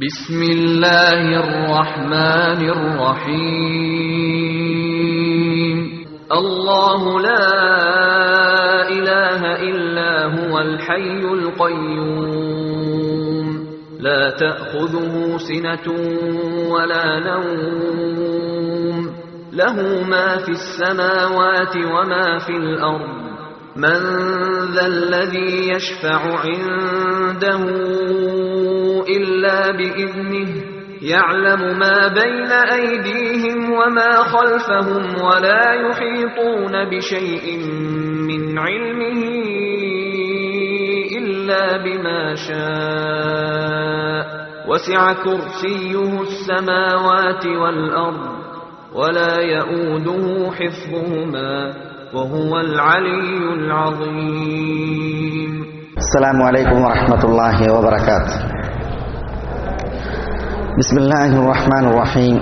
بسم الله الرحمن الرحيم الله لا إله إلا هو الحي القيوم لا تأخذه سنة ولا نوم له ما في السماوات وما في الأرض من ذا الذي يشفع عنده إلا بإذنه يعلم ما بين أيديهم وما خلفهم ولا يحيطون بشيء من علمه إلا بما شاء وسع كرسيه السماوات والأرض ولا يؤوده حفظهما وهو العلي العظيم السلام عليكم ورحمة الله وبركاته بسم الله الرحمن الرحيم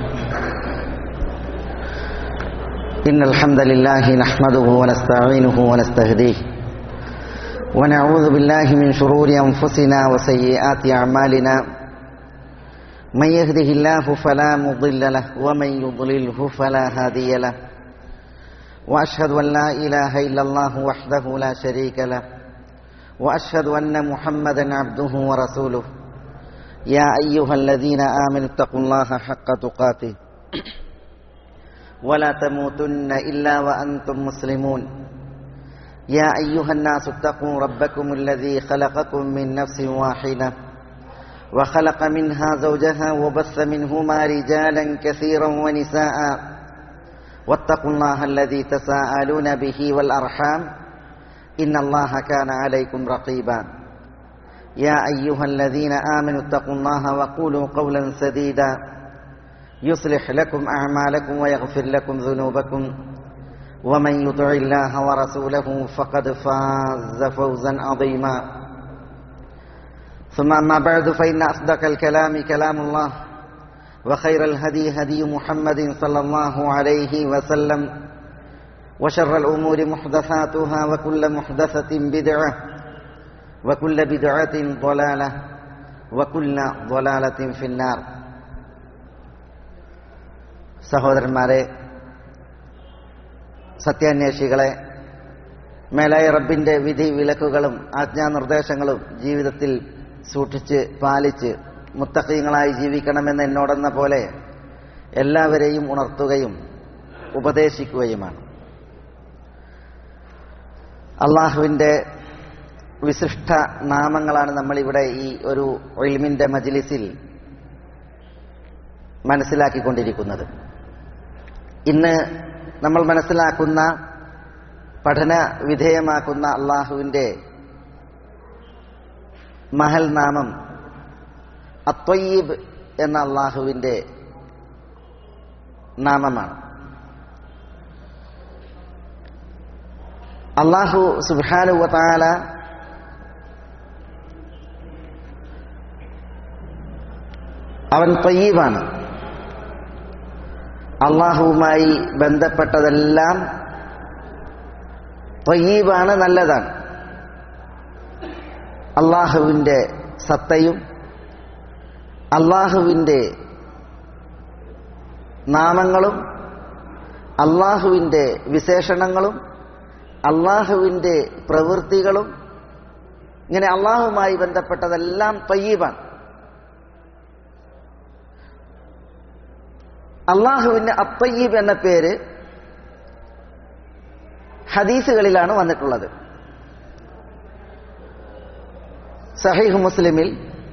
إن الحمد لله نحمده ونستعينه ونستهديه ونعوذ بالله من شرور أنفسنا وسيئات أعمالنا من يهده الله فلا مضل له ومن يضلله فلا هادي له وأشهد أن لا إله إلا الله وحده لا شريك له واشهد ان محمدا عبده ورسوله يا ايها الذين امنوا اتقوا الله حق تقاته ولا تموتن الا وانتم مسلمون يا ايها الناس اتقوا ربكم الذي خلقكم من نفس واحده وخلق منها زوجها وبث منهما رجالا كثيرا ونساء واتقوا الله الذي تساءلون به والارحام إن الله كان عليكم رقيبا يا أيها الذين آمنوا اتقوا الله وقولوا قولا سديدا يصلح لكم أعمالكم ويغفر لكم ذنوبكم ومن يطع الله ورسوله فقد فاز فوزا عظيما ثم أما بعد فإن أصدق الكلام كلام الله وخير الهدي هدي محمد صلى الله عليه وسلم وشر الأمور محدثاتها وكل محدثة بدعة وكل بدعة ضلالة وكل ضلالة في النار സഹോദരന്മാരെ സത്യാന്വേഷികളെ മേലായ റബ്ബിന്റെ വിധി വിലക്കുകളും ആജ്ഞാനിർദ്ദേശങ്ങളും ജീവിതത്തിൽ സൂക്ഷിച്ച് പാലിച്ച് മുത്തക്കീങ്ങളായി ജീവിക്കണമെന്ന് എന്നോടെന്ന പോലെ എല്ലാവരെയും ഉണർത്തുകയും ഉപദേശിക്കുകയുമാണ് അള്ളാഹുവിൻ്റെ വിശിഷ്ട നാമങ്ങളാണ് നമ്മളിവിടെ ഈ ഒരു ഒയിൽമിൻ്റെ മജിലിസിൽ മനസ്സിലാക്കിക്കൊണ്ടിരിക്കുന്നത് ഇന്ന് നമ്മൾ മനസ്സിലാക്കുന്ന പഠന വിധേയമാക്കുന്ന അള്ളാഹുവിൻ്റെ മഹൽ നാമം അത്വയ്യീബ് എന്ന അള്ളാഹുവിൻ്റെ നാമമാണ് അള്ളാഹു സുബാനുവതാല അവൻ തയ്യീബാണ് അള്ളാഹുവുമായി ബന്ധപ്പെട്ടതെല്ലാം തയ്യീബാണ് നല്ലതാണ് അള്ളാഹുവിൻ്റെ സത്തയും അള്ളാഹുവിൻ്റെ നാമങ്ങളും അള്ളാഹുവിൻ്റെ വിശേഷണങ്ങളും അള്ളാഹുവിൻ്റെ പ്രവൃത്തികളും ഇങ്ങനെ അള്ളാഹുമായി ബന്ധപ്പെട്ടതെല്ലാം തയ്യീബാണ് അള്ളാഹുവിന് അത്തയ്യീബ് എന്ന പേര് ഹദീസുകളിലാണ് വന്നിട്ടുള്ളത് സഹീഹ് മുസ്ലിമിൽ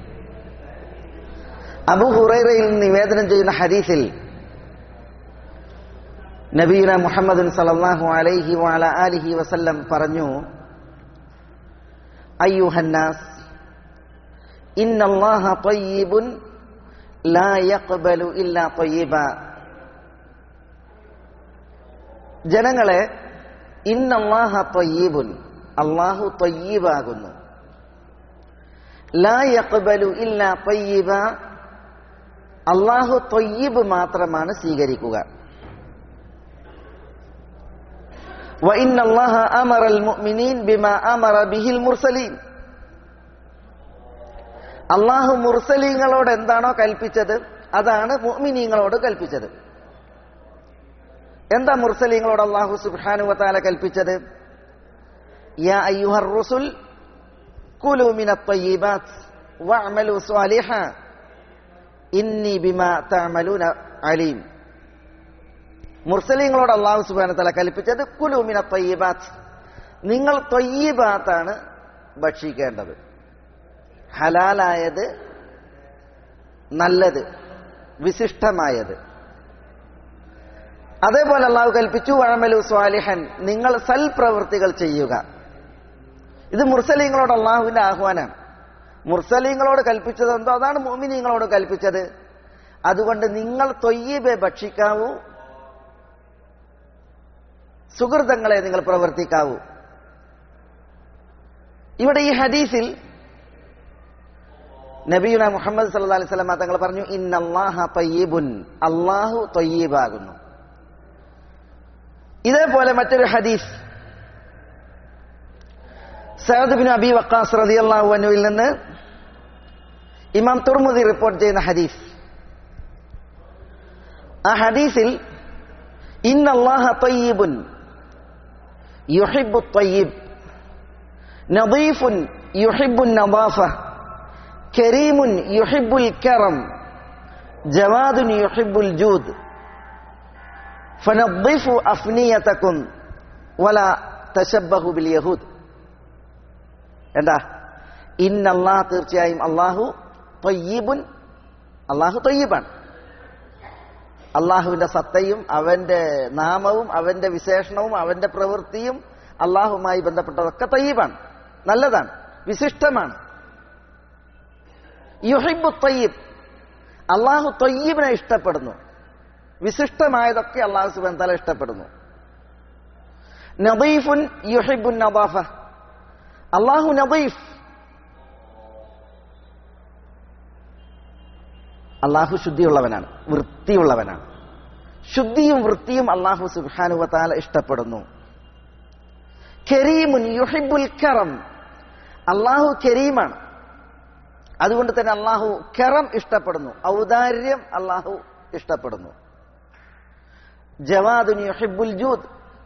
അബു ഹുറൈറയിൽ നിവേദനം ചെയ്യുന്ന ഹദീസിൽ നബീന മുഹമ്മദ് സലല്ലാഹു അലൈഹി വാല ആലിഹി വസല്ലം പറഞ്ഞു അയ്യുഹന്നാസ് ഇന്നല്ലാഹ തയ്യിബുൻ ലാ യഖ്ബലു ഇല്ലാ തയ്യിബ ജനങ്ങളെ ഇന്നല്ലാഹ തയ്യിബുൻ അള്ളാഹു തയ്യീബാകുന്നു ലാ യഖ്ബലു ഇല്ലാ തയ്യിബ അള്ളാഹു തൊയ്യീബ് മാത്രമാണ് സ്വീകരിക്കുക وإن الله أمر المؤمنين بما أمر به المرسلين അള്ളാഹു മുർസലീങ്ങളോട് എന്താണോ കൽപ്പിച്ചത് അതാണ് മുഅ്മിനീങ്ങളോട് കൽപ്പിച്ചത് എന്താ മുർസലീങ്ങളോട് അള്ളാഹു സുബ്ഹാനു വതാല കൽപ്പിച്ചത് യാ അയ്യുഹർ റുസുൽ കുലു മിനത് ത്വയ്യിബാത്ത് വഅമലു സ്വാലിഹ ഇന്നി ബിമാ തഅമലൂന അലീം മുർസലീങ്ങളോട് അള്ളാഹു സുബ്ഹാനഹു വതാല കൽപ്പിച്ചത് കുലു മിനത് ത്വയ്യിബാത്ത് നിങ്ങൾ ത്വയ്യിബാത്താണ് ഭക്ഷിക്കേണ്ടത് ഹലാലായത് നല്ലത് വിശിഷ്ടമായത് അതേപോലെ അള്ളാഹു കൽപ്പിച്ചു വഴമലു സ്വാലിഹൻ നിങ്ങൾ സൽപ്രവൃത്തികൾ ചെയ്യുക ഇത് മുർസലീങ്ങളോട് അള്ളാഹുവിന്റെ ആഹ്വാനാണ് മുർസലീങ്ങളോട് കൽപ്പിച്ചത് എന്തോ അതാണ് മോമിനീങ്ങളോട് കൽപ്പിച്ചത് അതുകൊണ്ട് നിങ്ങൾ തൊയ്യബെ ഭക്ഷിക്കാവൂ സുഹൃതങ്ങളെ നിങ്ങൾ പ്രവർത്തിക്കാവൂ ഇവിടെ ഈ ഹദീസിൽ നബിയുന മുഹമ്മദ് സല്ലാ അലൈഹി സ്വലമ തങ്ങൾ പറഞ്ഞു ഇന്നല്ലാഹ തൊയ്യബുൻ അള്ളാഹു തൊയ്യബാകുന്നു ഇതേപോലെ മറ്റൊരു ഹദീസ് സയദ് ബിൻ അബി വക്കാസ് റളിയല്ലാഹു അൻഹുവിൽ നിന്ന് ഇമാം തുർമുദി റിപ്പോർട്ട് ചെയ്യുന്ന ഹദീസ് ആ ഹദീസിൽ ഇന്നല്ലാഹ ത്വയ്യിബുൻ യുഹിബ്ബു ത്വയ്യിബ് നദീഫുൻ യുഹിബ്ബു നദാഫ കരീമുൻ യുഹിബ്ബുൽ കറം ജവാദുൻ യുഹിബ്ബുൽ ജൂദ് ഫനദ്ദിഫു അഫ്നിയതക്കും വല തശബ്ബഹു ബിൽ യഹൂദ് എന്താ ഇന്നല്ലാഹ് തീർച്ചയായും അള്ളാഹു തൊയ്യീബുൻ അള്ളാഹു തൊയ്യീബാണ് അള്ളാഹുവിന്റെ സത്തയും അവന്റെ നാമവും അവന്റെ വിശേഷണവും അവന്റെ പ്രവൃത്തിയും അള്ളാഹുമായി ബന്ധപ്പെട്ടതൊക്കെ തൊയ്യീബാണ് നല്ലതാണ് വിശിഷ്ടമാണ് യുഹിബു തൊയ്യീബ് അള്ളാഹു തൊയ്യീബിനെ ഇഷ്ടപ്പെടുന്നു വിശിഷ്ടമായതൊക്കെ അള്ളാഹു സുബൻ തല ഇഷ്ടപ്പെടുന്നു നദീഫുൻ യുഹിബുൻ നദാഫ അള്ളാഹു നദീഫ് അള്ളാഹു ശുദ്ധിയുള്ളവനാണ് വൃത്തിയുള്ളവനാണ് ശുദ്ധിയും വൃത്തിയും അള്ളാഹു സുബാനുവത്താല ഇഷ്ടപ്പെടുന്നു കരീമുൻ യുഹിബുൽ കറം അള്ളാഹു കരീമാണ് അതുകൊണ്ട് തന്നെ അള്ളാഹു കറം ഇഷ്ടപ്പെടുന്നു ഔദാര്യം അള്ളാഹു ഇഷ്ടപ്പെടുന്നു ജവാദുൻ യുഹിബുൽ ജൂദ്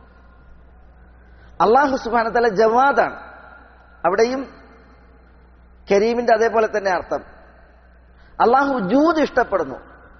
അള്ളാഹു സുബാനത്തല ജവാദാണ് അവിടെയും കരീമിന്റെ അതേപോലെ തന്നെ അർത്ഥം അള്ളാഹു ജൂദ് ഇഷ്ടപ്പെടുന്നു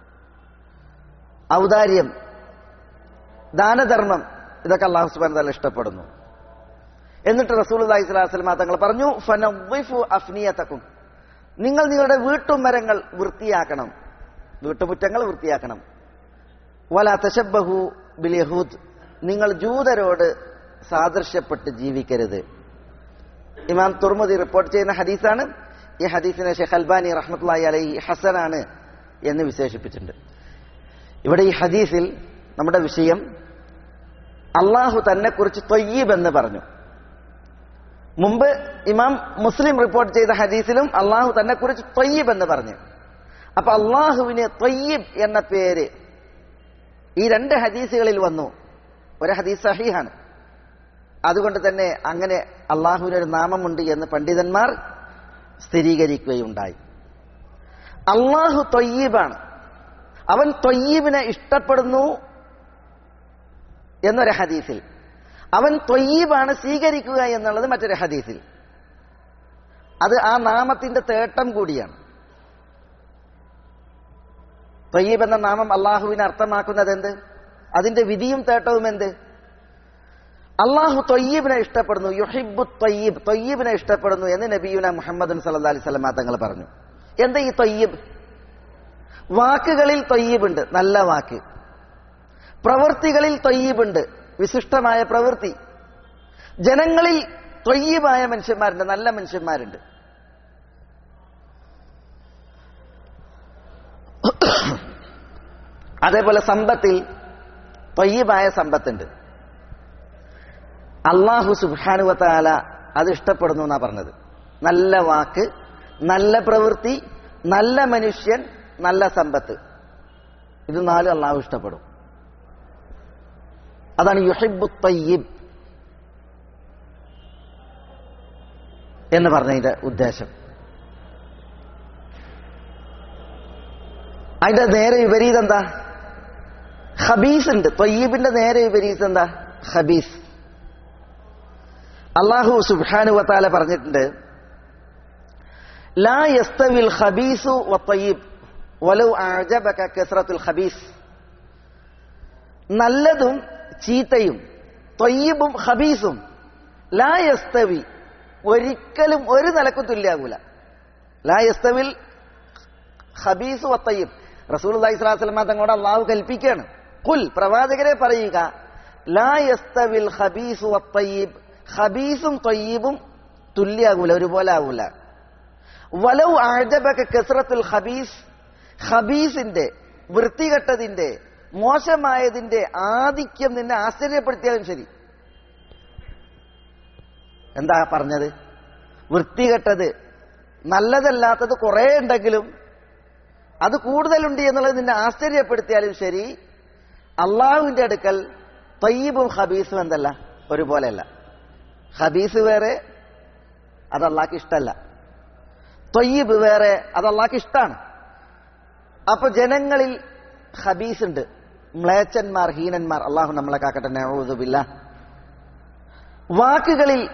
ഔദാര്യം ദാനധർമ്മം ഇതൊക്കെ അള്ളാഹു സുബാൻ തല ഇഷ്ടപ്പെടുന്നു എന്നിട്ട് റസൂൽ അലൈഹി സ്വലാസ്ലമ തങ്ങൾ പറഞ്ഞു ഫനു അഫ്നിയത്തക്കും നിങ്ങൾ നിങ്ങളുടെ വീട്ടുമരങ്ങൾ വൃത്തിയാക്കണം വീട്ടുമുറ്റങ്ങൾ വൃത്തിയാക്കണം വല തശബഹു ബിൽ യഹൂദ് നിങ്ങൾ ജൂതരോട് സാദൃശ്യപ്പെട്ട് ജീവിക്കരുത് ഇമാം തുർമുദി റിപ്പോർട്ട് ചെയ്യുന്ന ഹദീസാണ് ഈ ഹദീസിനെ ഷെഖ് അൽബാനി റഹ്മത്തുള്ളി അലൈ ഹസനാണ് എന്ന് വിശേഷിപ്പിച്ചിട്ടുണ്ട് ഇവിടെ ഈ ഹദീസിൽ നമ്മുടെ വിഷയം അള്ളാഹു തന്നെ കുറിച്ച് തൊയ്യീബ് എന്ന് പറഞ്ഞു മുമ്പ് ഇമാം മുസ്ലിം റിപ്പോർട്ട് ചെയ്ത ഹദീസിലും അള്ളാഹു തന്നെ കുറിച്ച് തൊയ്യീബ് എന്ന് പറഞ്ഞു അപ്പൊ അള്ളാഹുവിന് തൊയ്യീബ് എന്ന പേര് ഈ രണ്ട് ഹദീസുകളിൽ വന്നു ഒരു ഹദീസ് സഹീഹാണ് അതുകൊണ്ട് തന്നെ അങ്ങനെ അള്ളാഹുവിനൊരു നാമമുണ്ട് എന്ന് പണ്ഡിതന്മാർ സ്ഥിരീകരിക്കുകയുണ്ടായി അള്ളാഹു തൊയ്യീബാണ് അവൻ തൊയ്യീബിനെ ഇഷ്ടപ്പെടുന്നു എന്നൊരു ഹദീസിൽ അവൻ തൊയ്യീബാണ് സ്വീകരിക്കുക എന്നുള്ളത് മറ്റൊരു ഹദീസിൽ അത് ആ നാമത്തിന്റെ തേട്ടം കൂടിയാണ് തൊയ്യീബ് എന്ന നാമം അള്ളാഹുവിനെ അർത്ഥമാക്കുന്നത് എന്ത് അതിന്റെ വിധിയും തേട്ടവും എന്ത് അള്ളാഹു തൊയ്യീബിനെ ഇഷ്ടപ്പെടുന്നു യുഹിബു തൊയ്യീബ് തൊയ്യീബിനെ ഇഷ്ടപ്പെടുന്നു എന്ന് നബിയുന മുഹമ്മദ് സല്ലാ അലൈഹി സ്വലമ തങ്ങൾ പറഞ്ഞു എന്താ ഈ തൊയ്യീബ് വാക്കുകളിൽ തൊയ്യീബുണ്ട് നല്ല വാക്ക് പ്രവൃത്തികളിൽ തൊയ്യീബുണ്ട് വിശിഷ്ടമായ പ്രവൃത്തി ജനങ്ങളിൽ തൊയ്യീബായ മനുഷ്യന്മാരുണ്ട് നല്ല മനുഷ്യന്മാരുണ്ട് അതേപോലെ സമ്പത്തിൽ തൊയ്യീബായ സമ്പത്തുണ്ട് അള്ളാഹു സുബാനുവത്താല അത് ഇഷ്ടപ്പെടുന്നു എന്നാ പറഞ്ഞത് നല്ല വാക്ക് നല്ല പ്രവൃത്തി നല്ല മനുഷ്യൻ നല്ല സമ്പത്ത് ഇത് നാലും അള്ളാഹു ഇഷ്ടപ്പെടും അതാണ് യുഹിബു തയ്യിബ് എന്ന് പറഞ്ഞതിന്റെ ഉദ്ദേശം അതിന്റെ നേരെ വിപരീതം എന്താ ഹബീസ് ഉണ്ട് തൊയ്യബിന്റെ നേരെ വിപരീതം എന്താ ഹബീസ് അള്ളാഹു സുബ്ഹാനു വത്താല പറഞ്ഞിട്ടുണ്ട് ലാ യസ്തവിൽ ഖബീസു വത്തയ്യിബ് വലൗ അഅജബക കസ്റത്തുൽ ഖബീസ് നല്ലതും ചീത്തയും തൊയ്യബും ഖബീസും ലാ യസ്തവി ഒരിക്കലും ഒരു നിലക്കും തുല്യാകൂല ലാ യസ്തവിൽ ഖബീസു വത്തയ്യിബ് റസൂൽ അലൈഹി സ്വലാസ്ലമ തങ്ങളോട് അള്ളാഹു കൽപ്പിക്കുകയാണ് കുൽ പ്രവാചകരെ പറയുക ലാ യസ്തവിൽ ഖബീസു വത്തയ്യിബ് ഖബീസും തൊയ്യബും തുല്യാകൂല ഒരുപോലെ ആകൂല വലൗ ആജബക കസ്റത്തുൽ ഖബീസ് ഖബീസിന്റെ വൃത്തികെട്ടതിന്റെ മോശമായതിന്റെ ആധിക്യം നിന്നെ ആശ്ചര്യപ്പെടുത്തിയാലും ശരി എന്താ പറഞ്ഞത് വൃത്തികെട്ടത് നല്ലതല്ലാത്തത് കുറെ ഉണ്ടെങ്കിലും അത് കൂടുതലുണ്ട് എന്നുള്ളത് നിന്നെ ആശ്ചര്യപ്പെടുത്തിയാലും ശരി അള്ളാഹുവിന്റെ അടുക്കൽ തയ്യബും ഹബീസും എന്തല്ല ഒരുപോലെയല്ല ഹബീസ് വേറെ അത് അള്ളാഹ്ക്ക് ഇഷ്ടമല്ല തൊയ്യബ് വേറെ അത് അള്ളാഹ്ക്ക് ഇഷ്ടമാണ് അപ്പൊ ജനങ്ങളിൽ ഹബീസ് ഉണ്ട് മ്ലേച്ചന്മാർ ഹീനന്മാർ അള്ളാഹു നമ്മളെ കാക്കട്ടെ നഊദുബില്ല വാക്കുകളിൽ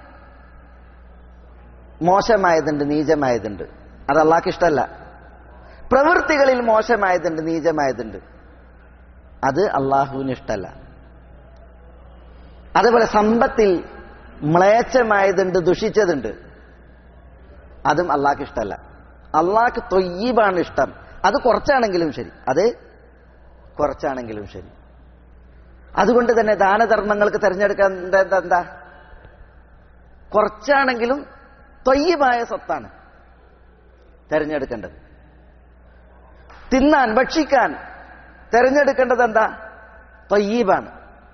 മോശമായതുണ്ട് നീചമായതുണ്ട് അത് അള്ളാഹ്ക്ക് ഇഷ്ടമല്ല പ്രവൃത്തികളിൽ മോശമായതുണ്ട് നീചമായതുണ്ട് അത് അള്ളാഹുവിന് ഇഷ്ടമല്ല അതേപോലെ സമ്പത്തിൽ മ്ലേച്ഛമായതുണ്ട് ദുഷിച്ചതുണ്ട് അതും അള്ളാഹ്ക്ക് ഇഷ്ടമല്ല അള്ളാഹ്ക്ക് തൊയ്യീബാണ് ഇഷ്ടം അത് കുറച്ചാണെങ്കിലും ശരി അത് കുറച്ചാണെങ്കിലും ശരി അതുകൊണ്ട് തന്നെ ദാനധർമ്മങ്ങൾക്ക് തിരഞ്ഞെടുക്കേണ്ടത് എന്താ കുറച്ചാണെങ്കിലും തൊയ്യമായ സ്വത്താണ് തിരഞ്ഞെടുക്കേണ്ടത് തിന്നാൻ ഭക്ഷിക്കാൻ തിരഞ്ഞെടുക്കേണ്ടത് എന്താ തൊയ്യീബാണ്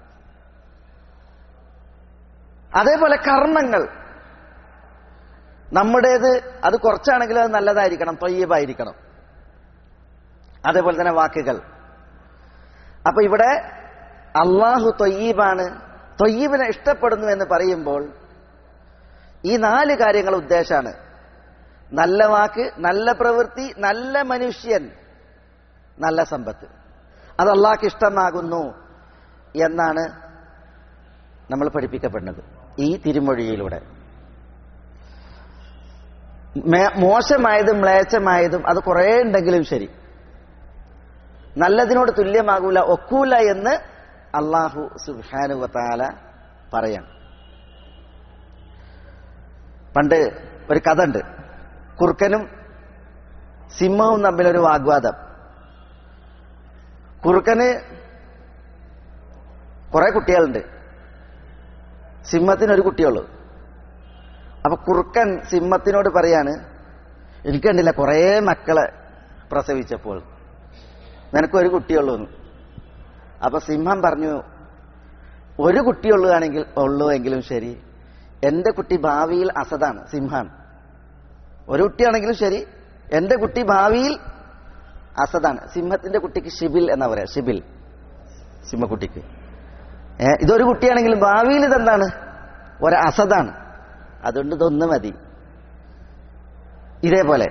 അതേപോലെ കർമ്മങ്ങൾ നമ്മുടേത് അത് കുറച്ചാണെങ്കിലും അത് നല്ലതായിരിക്കണം തൊയ്യബായിരിക്കണം അതേപോലെ തന്നെ വാക്കുകൾ അപ്പൊ ഇവിടെ അള്ളാഹു തൊയ്യീബാണ് തൊയ്യീബിനെ ഇഷ്ടപ്പെടുന്നു എന്ന് പറയുമ്പോൾ ഈ നാല് കാര്യങ്ങൾ ഉദ്ദേശമാണ് നല്ല വാക്ക് നല്ല പ്രവൃത്തി നല്ല മനുഷ്യൻ നല്ല സമ്പത്ത് അത് അള്ളാഹ്ക്ക് ഇഷ്ടമാകുന്നു എന്നാണ് നമ്മൾ പഠിപ്പിക്കപ്പെടുന്നത് ഈ തിരുമൊഴിയിലൂടെ മോശമായതും മ്ലേച്ഛമായതും അത് കുറേ ഉണ്ടെങ്കിലും ശരി നല്ലതിനോട് തുല്യമാകൂല ഒക്കൂല എന്ന് അള്ളാഹു സുഹാനുവത്താല പറയണം പണ്ട് ഒരു കഥ ഉണ്ട് കുറുക്കനും സിംഹവും തമ്മിലൊരു വാഗ്വാദം കുറുക്കന് കുറെ കുട്ടികളുണ്ട് സിംഹത്തിന് ഒരു കുട്ടിയുള്ളൂ അപ്പൊ കുറുക്കൻ സിംഹത്തിനോട് പറയാണ് എനിക്ക് കണ്ടില്ല കുറേ മക്കളെ പ്രസവിച്ചപ്പോൾ നിനക്കൊരു കുട്ടിയുള്ളൂ എന്ന് അപ്പൊ സിംഹം പറഞ്ഞു ഒരു കുട്ടിയുള്ളതാണെങ്കിൽ ഉള്ളൂ എങ്കിലും ശരി എന്റെ കുട്ടി ഭാവിയിൽ അസതാണ് സിംഹാണ് ഒരു കുട്ടിയാണെങ്കിലും ശരി എന്റെ കുട്ടി ഭാവിയിൽ അസതാണ് സിംഹത്തിന്റെ കുട്ടിക്ക് ഷിബിൽ എന്നാ പറയാ ഷിബിൽ സിംഹക്കുട്ടിക്ക് ഏ ഇതൊരു കുട്ടിയാണെങ്കിലും ഭാവിയിൽ ഇതെന്താണ് ഒരു അസതാണ് അതുകൊണ്ട് ഇതൊന്ന് മതി ഇതേപോലെ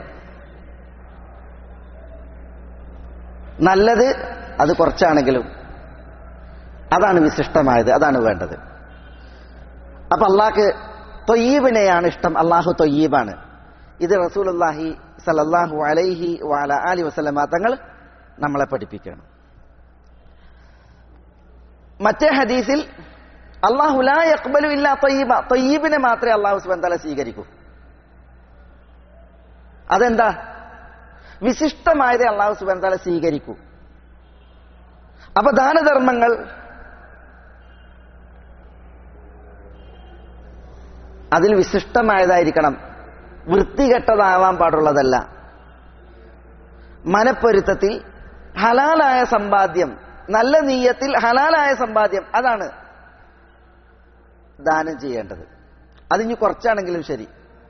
നല്ലത് അത് കുറച്ചാണെങ്കിലും അതാണ് വിശിഷ്ടമായത് അതാണ് വേണ്ടത് അപ്പൊ അള്ളാഹ്ക്ക് തൊയ്യീബിനെയാണ് ഇഷ്ടം അള്ളാഹു തൊയ്യീബാണ് ഇത് റസൂലുല്ലാഹി സലല്ലാഹു അലൈഹി വാല അലി വസ്ലമ തങ്ങൾ നമ്മളെ പഠിപ്പിക്കണം മറ്റേ ഹദീസിൽ അള്ളാഹു ലാ യഖ്ബലു ഇല്ല തൊയ്യീബ തൊയ്യീബിനെ മാത്രമേ അള്ളാഹു സുബന്താല സ്വീകരിക്കൂ അതെന്താ വിശിഷ്ടമായതേ അള്ളാഹു സുബന്താല സ്വീകരിക്കൂ അപ്പൊ ദാനധർമ്മങ്ങൾ അതിൽ വിശിഷ്ടമായതായിരിക്കണം വൃത്തികെട്ടതാവാൻ പാടുള്ളതല്ല മനപ്പൊരുത്തത്തിൽ ഹലാലായ സമ്പാദ്യം നല്ല നീയത്തിൽ ഹലാലായ സമ്പാദ്യം അതാണ് ദാനം ചെയ്യേണ്ടത് അതിന് കുറച്ചാണെങ്കിലും ശരി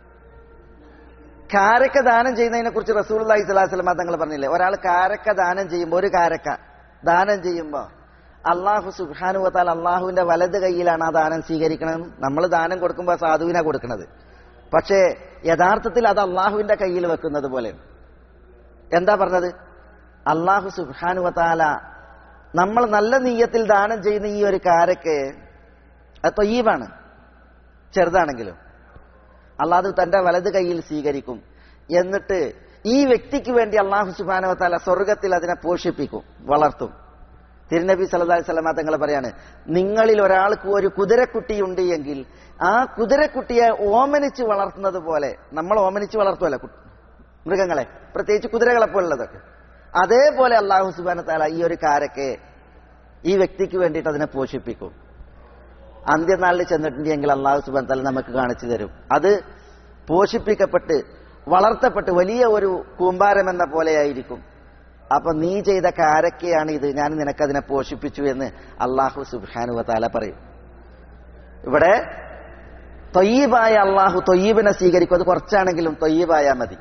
കാരക്ക ദാനം ചെയ്യുന്നതിനെ കുറിച്ച് റസൂൽ അലൈഹി സ്വലാസ്ലമ തങ്ങൾ പറഞ്ഞില്ലേ ഒരാൾ കാരക്ക ദാനം ചെയ്യുമ്പോൾ ഒരു കാരക്ക ദാനം ചെയ്യുമ്പോൾ അള്ളാഹു സുബാനുവത്താൽ അള്ളാഹുവിന്റെ വലത് കൈയിലാണ് ആ ദാനം സ്വീകരിക്കണം നമ്മൾ ദാനം കൊടുക്കുമ്പോൾ സാധുവിനാ കൊടുക്കുന്നത് പക്ഷേ യഥാർത്ഥത്തിൽ അത് അള്ളാഹുവിന്റെ കയ്യിൽ വെക്കുന്നത് പോലെയാണ് എന്താ പറഞ്ഞത് അള്ളാഹു സുബാനുവത്താല നമ്മൾ നല്ല നീയത്തിൽ ദാനം ചെയ്യുന്ന ഈ ഒരു കാരക്ക് അത് തൊയ്യീബാണ് ചെറുതാണെങ്കിലും അള്ളാഹു തന്റെ വലത് കൈയിൽ സ്വീകരിക്കും എന്നിട്ട് ഈ വ്യക്തിക്ക് വേണ്ടി അള്ളാഹു സുബാനുവത്താല സ്വർഗത്തിൽ അതിനെ പോഷിപ്പിക്കും വളർത്തും തിരുനബി സല്ലല്ലാഹു അലൈഹി വസല്ലമ തങ്ങൾ പറയാണ് നിങ്ങളിൽ ഒരാൾക്ക് ഒരു കുതിരക്കുട്ടിയുണ്ട് എങ്കിൽ ആ കുതിരക്കുട്ടിയെ ഓമനിച്ച് വളർത്തുന്നത് പോലെ നമ്മൾ ഓമനിച്ച് വളർത്തുമല്ലോ കു- മൃഗങ്ങളെ പ്രത്യേകിച്ച് കുതിരകളെ പോലുള്ളതൊക്കെ അതേപോലെ അള്ളാഹു സുബാന താല ഈ ഒരു കാരക്കെ ഈ വ്യക്തിക്ക് വേണ്ടിയിട്ട് അതിനെ പോഷിപ്പിക്കും അന്ത്യനാളിൽ ചെന്നിട്ടുണ്ടെങ്കിൽ അള്ളാഹു സുബാൻ താല നമുക്ക് കാണിച്ചു തരും അത് പോഷിപ്പിക്കപ്പെട്ട് വളർത്തപ്പെട്ട് വലിയ ഒരു കൂമ്പാരം എന്ന പോലെയായിരിക്കും അപ്പൊ നീ ചെയ്ത കാരക്കയാണ് ഇത് ഞാൻ നിനക്കതിനെ പോഷിപ്പിച്ചു എന്ന് അള്ളാഹു സുബാനു താല പറയും ഇവിടെ തൊയ്യബായ അള്ളാഹു തൊയ്യബിനെ സ്വീകരിക്കും അത് കുറച്ചാണെങ്കിലും തൊയ്യബായാ മതി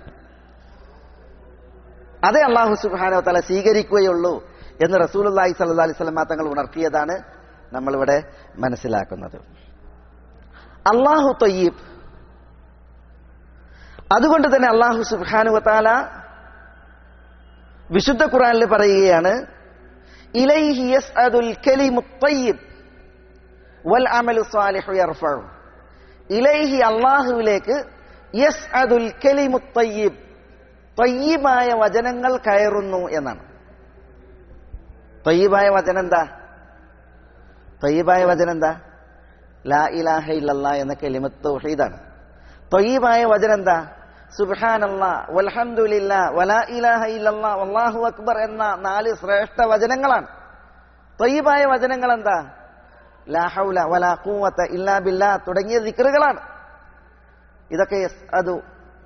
അതേ അള്ളാഹു സുബാനോ തല സ്വീകരിക്കുകയുള്ളൂ എന്ന് റസൂലി സല്ലാ അലൈഹി സ്വലമ തങ്ങൾ ഉണർത്തിയതാണ് നമ്മളിവിടെ മനസ്സിലാക്കുന്നത് അള്ളാഹു തൊയ്യബ് അതുകൊണ്ട് തന്നെ അള്ളാഹു സുബാനു താല വിശുദ്ധ ഖുറാനിൽ പറയുകയാണ് ഇലൈഹി യസ്അദുൽ കലിമു ത്വയ്യിബ് വൽ അമലു സ്വാലിഹു യർഫഉ ഇലൈഹി അള്ളാഹുവിലേക്ക് യസ്അദുൽ കലിമു ത്വയ്യിബ് ത്വയ്യിബായ വചനങ്ങൾ കയറുന്നു എന്നാണ് ത്വയ്യിബായ വചനം എന്താ ത്വയ്യിബായ വചനം എന്താ ലാ ഇലാഹ ഇല്ലല്ലാ എന്ന കലിമത്ത് തൗഹീദാണ് ത്വയ്യിബായ വചനം എന്താ സുബ്ഹാനല്ലാ വൽഹംദുലില്ലാ വലാ ഇലാഹ ഇല്ലല്ലാ വല്ലാഹു അക്ബർ എന്ന നാല് ശ്രേഷ്ഠ വചനങ്ങളാണ് ത്വയ്യിബായ വചനങ്ങൾ എന്താ ലാ ഹൗല വലാ ഖുവത ഇല്ലാ ബില്ലാ തുടങ്ങിയ ദിക്റുകളാണ് ഇതൊക്കെ യസ്അദു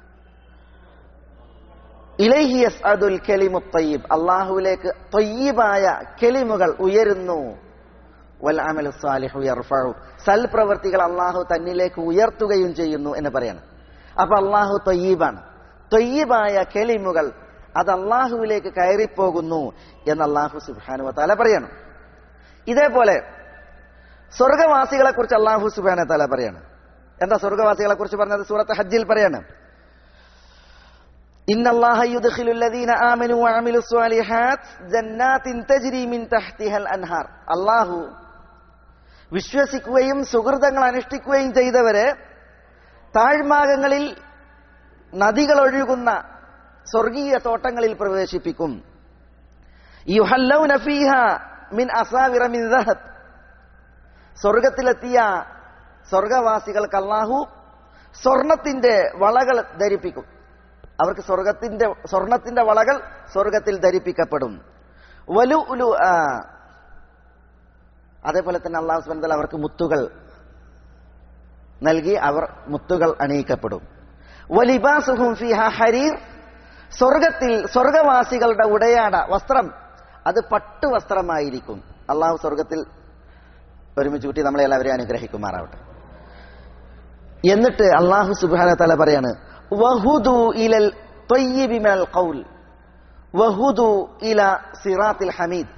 ഇലൈഹി യസ്അദുൽ കലിമു ത്വയ്യിബ് അള്ളാഹുവിലേക്ക് ത്വയ്യിബായ കെലിമുകൾ ഉയരുന്നു വൽ അമലു സാലിഹു യർഫഉ സൽപ്രവർത്തികൾ അള്ളാഹു തന്നിലേക്ക് ഉയർത്തുകയും ചെയ്യുന്നു എന്ന് പറയാണ് അപ്പൊ അള്ളാഹു തൊയ്യീബാണ് തൊയ്യീബായ കെലിമുകൾ അത് അള്ളാഹുവിലേക്ക് കയറിപ്പോകുന്നു എന്ന് അള്ളാഹു സുബാനു താല പറയണം ഇതേപോലെ സ്വർഗവാസികളെ കുറിച്ച് അള്ളാഹു സുബാന താല പറയാണ് എന്താ സ്വർഗവാസികളെ കുറിച്ച് പറഞ്ഞത് സൂറത്ത് ഹജ്ജിൽ പറയാണ് إن الله يدخل الذين آمنوا وعملوا الصالحات جنات تجري من تحتها الأنهار അള്ളാഹു വിശ്വസിക്കുകയും സുഹൃതങ്ങൾ അനുഷ്ഠിക്കുകയും ചെയ്തവരെ താഴ്മാകങ്ങളിൽ നദികൾ ഒഴുകുന്ന സ്വർഗീയ തോട്ടങ്ങളിൽ പ്രവേശിപ്പിക്കും യുഹല്ലൗന ഫീഹ മിൻ അസാവിറ മിൻ ദഹബ് സ്വർഗത്തിലെത്തിയ സ്വർഗവാസികൾക്ക് അള്ളാഹു സ്വർണത്തിന്റെ വളകൾ ധരിപ്പിക്കും അവർക്ക് സ്വർഗത്തിന്റെ സ്വർണത്തിന്റെ വളകൾ സ്വർഗത്തിൽ ധരിപ്പിക്കപ്പെടും വലു ഉലു ആ. അതേപോലെ തന്നെ അള്ളാഹു സുബന്ധൽ അവർക്ക് മുത്തുകൾ നൽകി അവർ മുത്തുകൾ അണിയിക്കപ്പെടും വലിബാസുഹും ഫിഹ ഹരീർ സ്വർഗത്തിൽ സ്വർഗവാസികളുടെ ഉടയാട വസ്ത്രം അത് പട്ടു വസ്ത്രമായിരിക്കും അള്ളാഹു സ്വർഗത്തിൽ ഒരുമിച്ച് കൂട്ടി നമ്മളെ എല്ലാവരെയും അനുഗ്രഹിക്കുമാറാവട്ടെ എന്നിട്ട് അള്ളാഹു സുബാന തല പറയാണ് വഹുദു ഇലൽ ത്വയ്യിബി മിനൽ ഖൗൽ വഹുദു ഇല സിറാത്തിൽ ഹമീദ്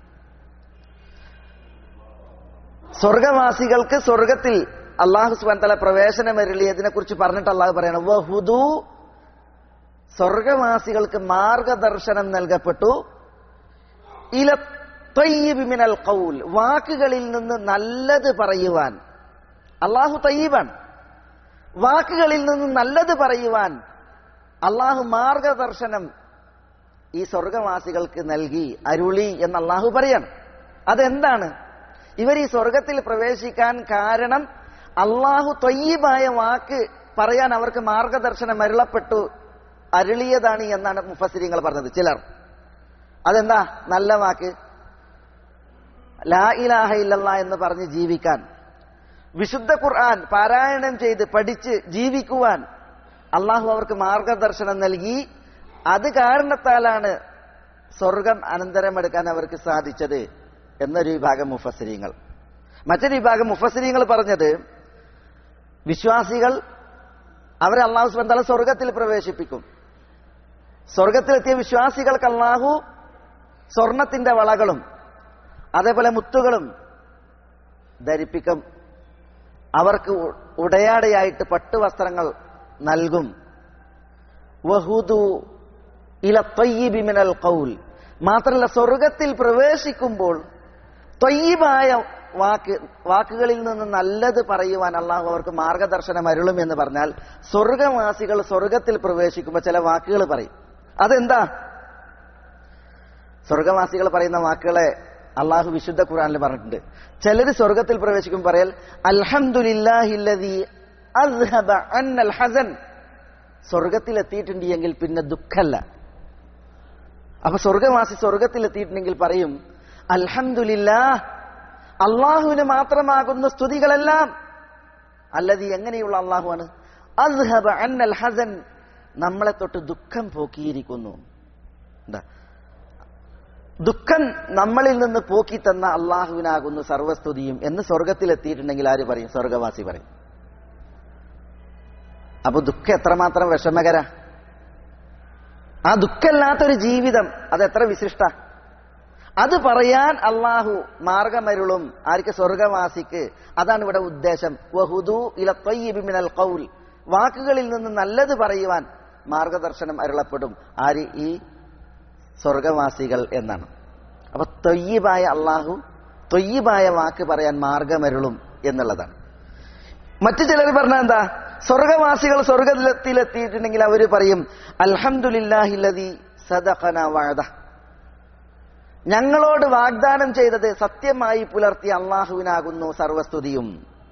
സ്വർഗവാസികൾക്ക് സ്വർഗത്തിൽ അള്ളാഹു സുബാൻ തല പ്രവേശനമരുളിയതിനെ കുറിച്ച് പറഞ്ഞിട്ട് അള്ളാഹു പറയണം വഹുദു സ്വർഗവാസികൾക്ക് മാർഗദർശനം നൽകപ്പെട്ടു ഇല ത്വയ്യിബി മിനൽ ഖൗൽ വാക്കുകളിൽ നിന്ന് നല്ലത് പറയുവാൻ അള്ളാഹു തയ്യീബാണ് വാക്കുകളിൽ നിന്ന് നല്ലത് പറയുവാൻ അള്ളാഹു മാർഗദർശനം ഈ സ്വർഗവാസികൾക്ക് നൽകി അരുളി എന്ന് അള്ളാഹു പറയണം അതെന്താണ് ഇവർ ഈ സ്വർഗത്തിൽ പ്രവേശിക്കാൻ കാരണം അള്ളാഹു തൊയ്യബായ വാക്ക് പറയാൻ അവർക്ക് മാർഗദർശനം അരുളപ്പെട്ടു അരുളിയതാണ് എന്നാണ് മുഫസിരിങ്ങൾ പറഞ്ഞത് ചിലർ അതെന്താ നല്ല വാക്ക് ലാ ഇലാഹ ഇല്ലല്ലാ എന്ന് പറഞ്ഞ് ജീവിക്കാൻ വിശുദ്ധ ഖുർആൻ പാരായണം ചെയ്ത് പഠിച്ച് ജീവിക്കുവാൻ അള്ളാഹു അവർക്ക് മാർഗദർശനം നൽകി അത് കാരണത്താലാണ് സ്വർഗം അനന്തരമെടുക്കാൻ അവർക്ക് സാധിച്ചത് എന്നൊരു വിഭാഗം മുഫസരിങ്ങൾ മറ്റൊരു വിഭാഗം മുഫസരിങ്ങൾ പറഞ്ഞത് വിശ്വാസികൾ അവരെ അള്ളാഹു സ്വന്തം സ്വർഗത്തിൽ പ്രവേശിപ്പിക്കും സ്വർഗത്തിലെത്തിയ വിശ്വാസികൾക്ക് അള്ളാഹു സ്വർണത്തിന്റെ വളകളും അതേപോലെ മുത്തുകളും ധരിപ്പിക്കും അവർക്ക് ഉ- ഉടയാടയായിട്ട് പട്ടുവസ്ത്രങ്ങൾ നൽകും വഹുദു ഇല ത്വയ്യിബി മിനൽ ഖൗൽ മാത്രമല്ല സ്വർഗത്തിൽ പ്രവേശിക്കുമ്പോൾ തൊയ്യബായ വാക്ക് വാക്കുകളിൽ നിന്ന് നല്ലത് പറയുവാൻ അള്ളാഹു അവർക്ക് മാർഗദർശനം അരുളും എന്ന് പറഞ്ഞാൽ സ്വർഗവാസികൾ സ്വർഗത്തിൽ പ്രവേശിക്കുമ്പോൾ ചില വാക്കുകൾ പറയും അതെന്താ സ്വർഗവാസികൾ പറയുന്ന വാക്കുകളെ അള്ളാഹു വിശുദ്ധ ഖുറാനിൽ പറഞ്ഞിട്ടുണ്ട് ചിലർ സ്വർഗത്തിൽ പ്രവേശിക്കും പറയൽ അൽഹംദുലില്ലാഹില്ലദീ അസ്ഹബ അന്നൽ ഹസൻ സ്വർഗത്തിൽ എത്തിയിട്ടുണ്ട് എങ്കിൽ പിന്നെ ദുഃഖല്ല അപ്പൊ സ്വർഗവാസി സ്വർഗത്തിൽ എത്തിയിട്ടുണ്ടെങ്കിൽ പറയും അൽഹംദുലില്ലാ അള്ളാഹുവിന് മാത്രമാകുന്ന സ്തുതികളെല്ലാം അല്ലതി എങ്ങനെയുള്ള അള്ളാഹുവാണ് അസ്ഹബ അന്നൽ ഹസൻ നമ്മളെ തൊട്ട് ദുഃഖം പോക്കിയിരിക്കുന്നു എന്താ ദുഃഖം നമ്മളിൽ നിന്ന് പോക്കി തന്ന അള്ളാഹുവിനാകുന്നു സർവസ്തുതിയും എന്ന് സ്വർഗത്തിൽ എത്തിയിട്ടുണ്ടെങ്കിൽ ആര് പറയും സ്വർഗവാസി പറയും അപ്പൊ ദുഃഖം എത്രമാത്രം വിഷമകര ആ ദുഃഖമില്ലാത്തൊരു ജീവിതം അത് എത്ര വിശിഷ്ട അത് പറയാൻ അള്ളാഹു മാർഗമരുളും ആർക്ക് സ്വർഗവാസിക്ക് അതാണ് ഇവിടെ ഉദ്ദേശം വഹുദു ഇല ത്വയ്യിബി മിനൽ ഖൗൽ വാക്കുകളിൽ നിന്ന് നല്ലത് പറയുവാൻ മാർഗദർശനം അരുളപ്പെടും ആര് ഈ സ്വർഗവാസികൾ എന്നാണ് അപ്പൊ തൊയ്യബായ അള്ളാഹു തൊയ്യബായ വാക്ക് പറയാൻ മാർഗമരുളും എന്നുള്ളതാണ് മറ്റു ചിലർ പറഞ്ഞ എന്താ സ്വർഗവാസികൾ സ്വർഗത്തിലെത്തിയിട്ടുണ്ടെങ്കിൽ അവർ പറയും അൽഹംദുലില്ലാഹില്ലതി സദഖന വാഴത ഞങ്ങളോട് വാഗ്ദാനം ചെയ്തത് സത്യമായി പുലർത്തിയ അള്ളാഹുവിനാകുന്നു സർവസ്തുതിയും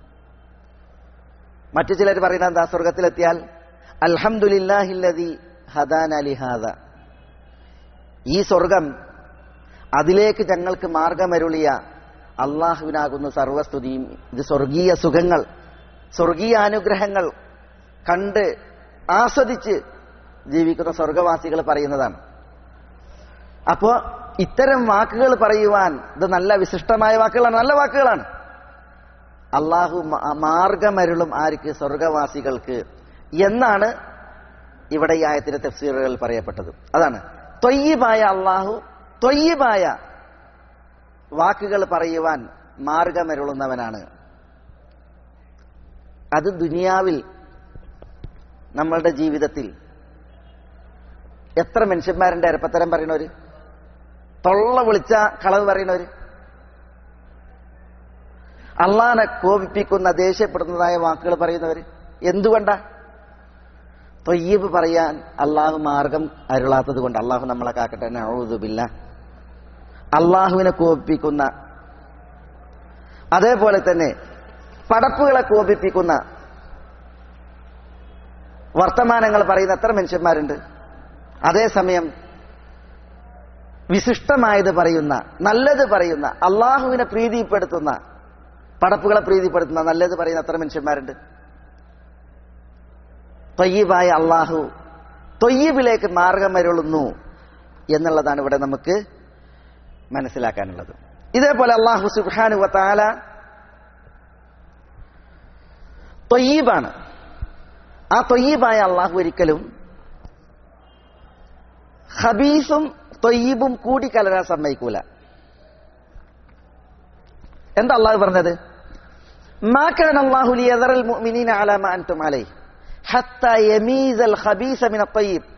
മറ്റു ചിലർ പറയുന്നത് എന്താ സ്വർഗത്തിലെത്തിയാൽ അൽഹംദുലില്ലാഹില്ലതി ഹദാന ലിഹാദ ഈ സ്വർഗം അതിലേക്ക് ഞങ്ങൾക്ക് മാർഗമരുളിയ അള്ളാഹുവിനാകുന്നു സർവസ്തുതിയും ഇത് സ്വർഗീയ സുഖങ്ങൾ സ്വർഗീയ അനുഗ്രഹങ്ങൾ കണ്ട് ആസ്വദിച്ച് ജീവിക്കുന്ന സ്വർഗവാസികൾ പറയുന്നതാണ് അപ്പോ ഇത്തരം വാക്കുകൾ പറയുവാൻ ഇത് നല്ല വിശിഷ്ടമായ വാക്കുകളാണ് നല്ല വാക്കുകളാണ് അള്ളാഹു മാർഗമരുളും ആർക്ക് സ്വർഗവാസികൾക്ക് എന്നാണ് ഇവിടെ ഈ ആയത്തിന്റെ തഫ്സീറുകൾ പറയപ്പെട്ടത് അതാണ് തൊയ്യബായ അള്ളാഹു തൊയ്യബായ വാക്കുകൾ പറയുവാൻ മാർഗമരുളുന്നവനാണ് അത് ദുനിയാവിൽ നമ്മളുടെ ജീവിതത്തിൽ എത്ര മനുഷ്യന്മാരുണ്ട് അരപ്പത്തരം പറയുന്നവര് തൊള്ള വിളിച്ച കളവ് പറയുന്നവര് അള്ളാനെ കോപിപ്പിക്കുന്ന ദേഷ്യപ്പെടുന്നതായ വാക്കുകൾ പറയുന്നവര് എന്തുകൊണ്ടാ തൊയ്യബ് പറയാൻ അള്ളാഹു മാർഗം അരുളാത്തത് കൊണ്ട് അള്ളാഹു നമ്മളെ കാക്കട്ടെ നഴുതുമില്ല അള്ളാഹുവിനെ കോപിപ്പിക്കുന്ന അതേപോലെ തന്നെ പടപ്പുകളെ കോപിപ്പിക്കുന്ന വർത്തമാനങ്ങൾ പറയുന്ന എത്ര മനുഷ്യന്മാരുണ്ട് അതേസമയം വിശിഷ്ടമായത് പറയുന്ന നല്ലത് പറയുന്ന അള്ളാഹുവിനെ പ്രീതിപ്പെടുത്തുന്ന പടപ്പുകളെ പ്രീതിപ്പെടുത്തുന്ന നല്ലത് പറയുന്ന എത്ര മനുഷ്യന്മാരുണ്ട് തൊയ്യബായ അള്ളാഹു തൊയ്യബിലേക്ക് മാർഗമരുളുന്നു എന്നുള്ളതാണ് ഇവിടെ നമുക്ക് മനസ്സിലാക്കാനുള്ളത് ഇതേപോലെ അള്ളാഹു സുബാനു വത്താല തൊയ്യബാണ് ആ തൊയ്യബായ അള്ളാഹു ഒരിക്കലും ഹബീസും തൊയ്യബും കൂടി കലരാൻ സമ്മതിക്കൂല എന്താ അള്ളാഹു പറഞ്ഞത് മാക്കാൻ അള്ളാഹു ലിയദറൽ മുഅ്മിനീന അലാ മാ അൻതും അലൈഹി ഹത്ത യമീസൽ ഖബീസ മിന ത്വയ്യിബ്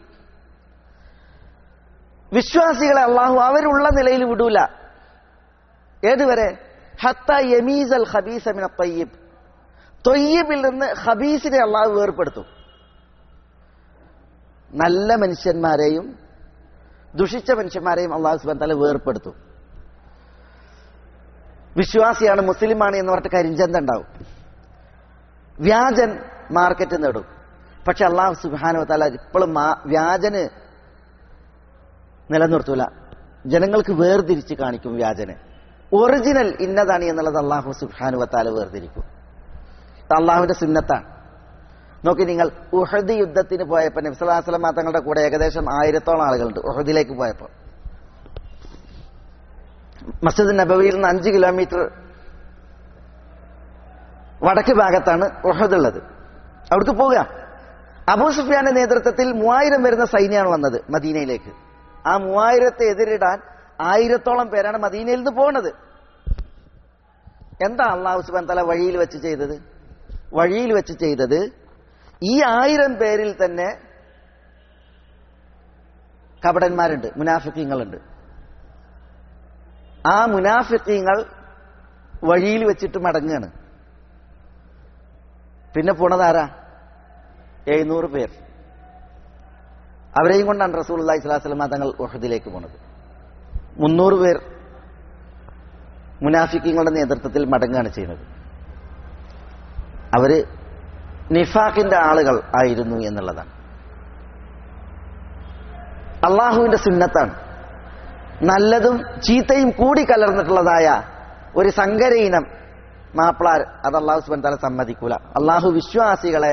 വിശ്വാസികളെ അള്ളാഹു അവരുള്ള നിലയിൽ വിടൂല ഏതുവരെ ഹത്ത യമീസൽ ഖബീസ മിന ത്വയ്യിബ് തൊയ്യബിൽ നിന്ന് ഹബീസിനെ അള്ളാഹു വേർപ്പെടുത്തും നല്ല മനുഷ്യന്മാരെയും ദുഷിച്ച മനുഷ്യന്മാരെയും അള്ളാഹു സുബാൻ തല വേർപ്പെടുത്തും വിശ്വാസിയാണ് മുസ്ലിമാണ് എന്ന് പറഞ്ഞിട്ട് കരിഞ്ചന്ത ഉണ്ടാവും വ്യാജൻ മാർക്കറ്റ് നേടും പക്ഷെ അള്ളാഹു സുബാനു താല ഇപ്പോഴും വ്യാജന് നിലനിർത്തൂല ജനങ്ങൾക്ക് വേർതിരിച്ച് കാണിക്കും വ്യാജന് ഒറിജിനൽ ഇന്നതാണ് എന്നുള്ളത് അള്ളാഹു സുബാനു വത്താല വേർതിരിക്കും അള്ളാഹുവിന്റെ സുന്നത്താണ് നോക്കി നിങ്ങൾ ഉഹദ് യുദ്ധത്തിന് പോയപ്പോൾ നബ്സലാസ്ലം തങ്ങളുടെ കൂടെ ഏകദേശം ആയിരത്തോളം ആളുകളുണ്ട് ഉഹദിലേക്ക് പോയപ്പോൾ മസ്ജിദ് നബവിയിൽ നിന്ന് അഞ്ച് കിലോമീറ്റർ വടക്ക് ഭാഗത്താണ് ഉഹദ് ഉള്ളത് അവിടേക്ക് പോവുക അബൂ സുഫിയാന്റെ നേതൃത്വത്തിൽ മൂവായിരം വരുന്ന സൈന്യമാണ് വന്നത് മദീനയിലേക്ക് ആ മൂവായിരത്തെ എതിരിടാൻ ആയിരത്തോളം പേരാണ് മദീനയിൽ നിന്ന് പോകുന്നത് എന്താ അള്ളാഹു സുബാൻ തല വഴിയിൽ വെച്ച് ചെയ്തത് വഴിയിൽ വെച്ച് ചെയ്തത് ഈ ആയിരം പേരിൽ തന്നെ കപടന്മാരുണ്ട് മുനാഫിക്കങ്ങളുണ്ട് ആ മുനാഫിക്കീങ്ങൾ വഴിയിൽ വെച്ചിട്ട് മടങ്ങുകയാണ് പിന്നെ പോണതാരാ എഴുന്നൂറ് പേർ അവരെയും കൊണ്ടാണ് റസൂൽ അള്ളഹി സ്വലാസ്ലമ തങ്ങൾ ഉഹദിലേക്ക് പോണത് മുന്നൂറ് പേർ മുനാഫിക്കങ്ങളുടെ നേതൃത്വത്തിൽ മടങ്ങുകയാണ് ചെയ്യുന്നത് അവര് നിഫാഖിന്റെ ആളുകൾ ആയിരുന്നു എന്നുള്ളതാണ് അള്ളാഹുവിന്റെ സുന്നത്താണ് നല്ലതും ചീത്തയും കൂടി കലർന്നിട്ടുള്ളതായ ഒരു സങ്കര ഇനം മാപ്പിളാർ അത് അള്ളാഹു സുബൻ തല സമ്മതിക്കൂല അള്ളാഹു വിശ്വാസികളെ